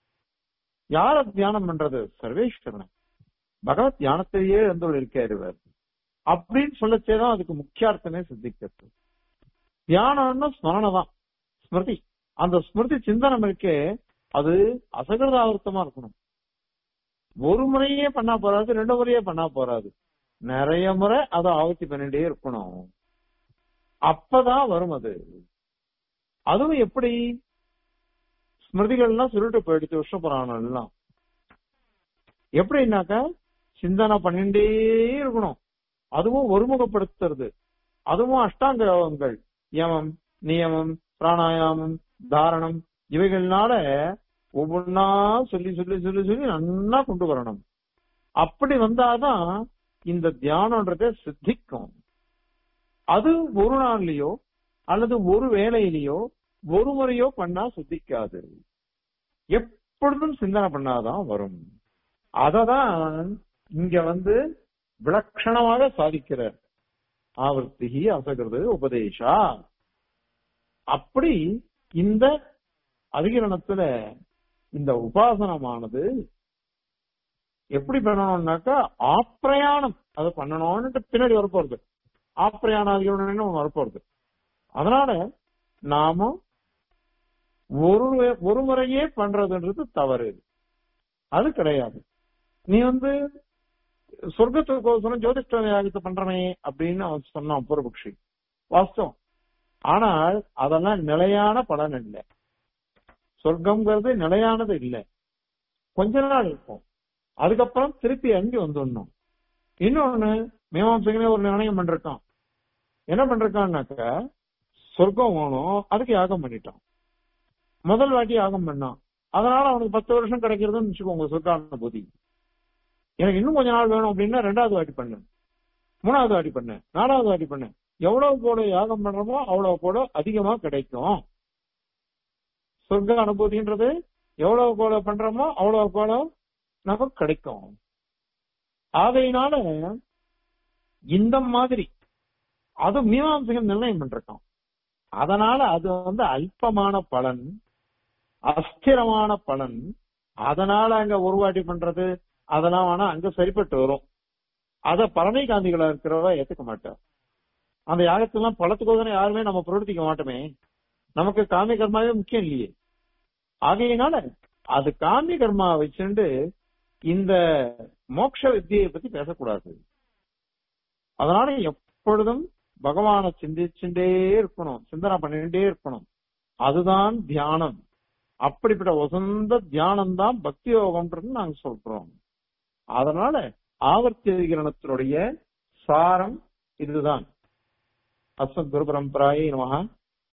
யார தியானம் பண்றது சர்வேஸ்வரன் பகவத் தியானத்திலேயே இருந்தவர் இருக்காரு இவர் அப்படின்னு சொல்லச்சேதான் அதுக்கு முக்கியார்த்தமே சித்திக்கிறது தியானம்னா ஸ்மரணம் தான் ஸ்மிருதி அந்த ஸ்மிருதி சிந்தனம் இருக்கே அது அசகிருதாவிருத்தமா இருக்கணும் ஒரு முறையே பண்ணா போறாது ரெண்டு முறையே பண்ணா போறாது நிறைய முறை அதை ஆவர்த்தி பண்ணிட்டே இருக்கணும் அப்பதான் வரும் அது அதுவும் எப்படி ஸ்மிருதிகள்லாம் சுருட்டு போயிடுச்சு வருஷ புராணம் எல்லாம் எப்படின்னாக்கா சிந்தனை பண்ணிட்டே இருக்கணும் அதுவும் ஒருமுகப்படுத்துறது அதுவும் அஷ்டாங்க யோகங்கள் யமம் நியமம் பிராணாயாமம் தாரணம் இவைகள்னால ஒவ்வொன்னா சொல்லி சொல்லி சொல்லி சொல்லி நல்லா கொண்டு வரணும் அப்படி வந்தாதான் இந்த தியானம்ன்றத சித்திக்கும் அது ஒரு நாள்லயோ அல்லது ஒரு வேலையிலயோ ஒரு முறையோ பண்ணா சித்திக்காது எப்பொழுதும் சிந்தனை பண்ணாதான் வரும் அததான் இங்க வந்து விலட்சணமாக சாதிக்கிறார் ஆவர்த்திகி அசகிறது உபதேசா அப்படி இந்த அதிகரணத்துல இந்த உபாசனமானது எப்படி பண்ணணும்னாக்கா ஆப்பிரயாணம் அதை பண்ணணும்னு பின்னாடி வரப்போறது ஆப்பிரயாண அதிகரணம்னு ஒண்ணு வரப்போறது அதனால நாம ஒரு ஒரு முறையே பண்றதுன்றது தவறு அது கிடையாது நீ வந்து சொர்க்கத்துக்கோசரம் ஜோதிஷ்ட யாகத்தை பண்றமே அப்படின்னு அவன் சொன்னான் பூர்வபக்ஷி வாஸ்தவம் ஆனால் அதெல்லாம் நிலையான பலன் இல்லை சொர்க்கம்ங்கிறது நிலையானது இல்லை கொஞ்ச நாள் இருக்கும் அதுக்கப்புறம் திருப்பி அங்கே வந்துடணும் இன்னொன்னு மீமாம்சகனே ஒரு நிர்ணயம் பண்ணிருக்கான் என்ன பண்றான்னாக்க சொர்க்கம் வேணும் அதுக்கு யாகம் பண்ணிட்டான் முதல் வாட்டி யாகம் பண்ணான் அதனால அவனுக்கு பத்து வருஷம் கிடைக்கிறதுன்னு வச்சுக்கோங்க சொர்க்கானுபூதி எனக்கு இன்னும் கொஞ்ச நாள் வேணும் அப்படின்னா ரெண்டாவது வாட்டி பண்ணு மூணாவது வாட்டி பண்ணு நாலாவது வாட்டி பண்ணு எவ்வளவு கூட யாகம் பண்றோமோ அவ்வளவு கூட அதிகமா கிடைக்கும் சொர்க்க அனுபூதின்றது எவ்வளவு கூட பண்றோமோ அவ்வளவு கூட நமக்கு கிடைக்கும் ஆகையினால இந்த மாதிரி அது மீமாம்சகன் நிர்ணயம் பண்றோம் அதனால அது வந்து அல்பமான பலன் அஸ்திரமான பலன் அதனால அங்க ஒரு வாட்டி பண்றது அதெல்லாம் ஆனா அங்க சரிப்பட்டு வரும் அத பழமை காந்திகளா இருக்கிறவ ஏத்துக்க மாட்டார் அந்த யாகத்தெல்லாம் பழத்துக்கோதனை யாருமே நம்ம பிரவர்த்திக்க மாட்டோமே நமக்கு காமி கர்மாவே முக்கியம் இல்லையே ஆகையினால அது காமி கர்மா வச்சுட்டு இந்த மோட்ச வித்தியை பத்தி பேசக்கூடாது அதனால எப்பொழுதும் பகவானை சிந்திச்சுட்டே இருக்கணும் சிந்தனை பண்ணிட்டே இருக்கணும் அதுதான் தியானம் அப்படிப்பட்ட வசந்த தியானம் தான் பக்தி யோகம்ன்றது நாங்க சொல்றோம் அதனால ஆவர்த்தி அதிகரணத்தினுடைய சாரம் இதுதான் அஸ்மத் குரு பரம்பராயே நமகா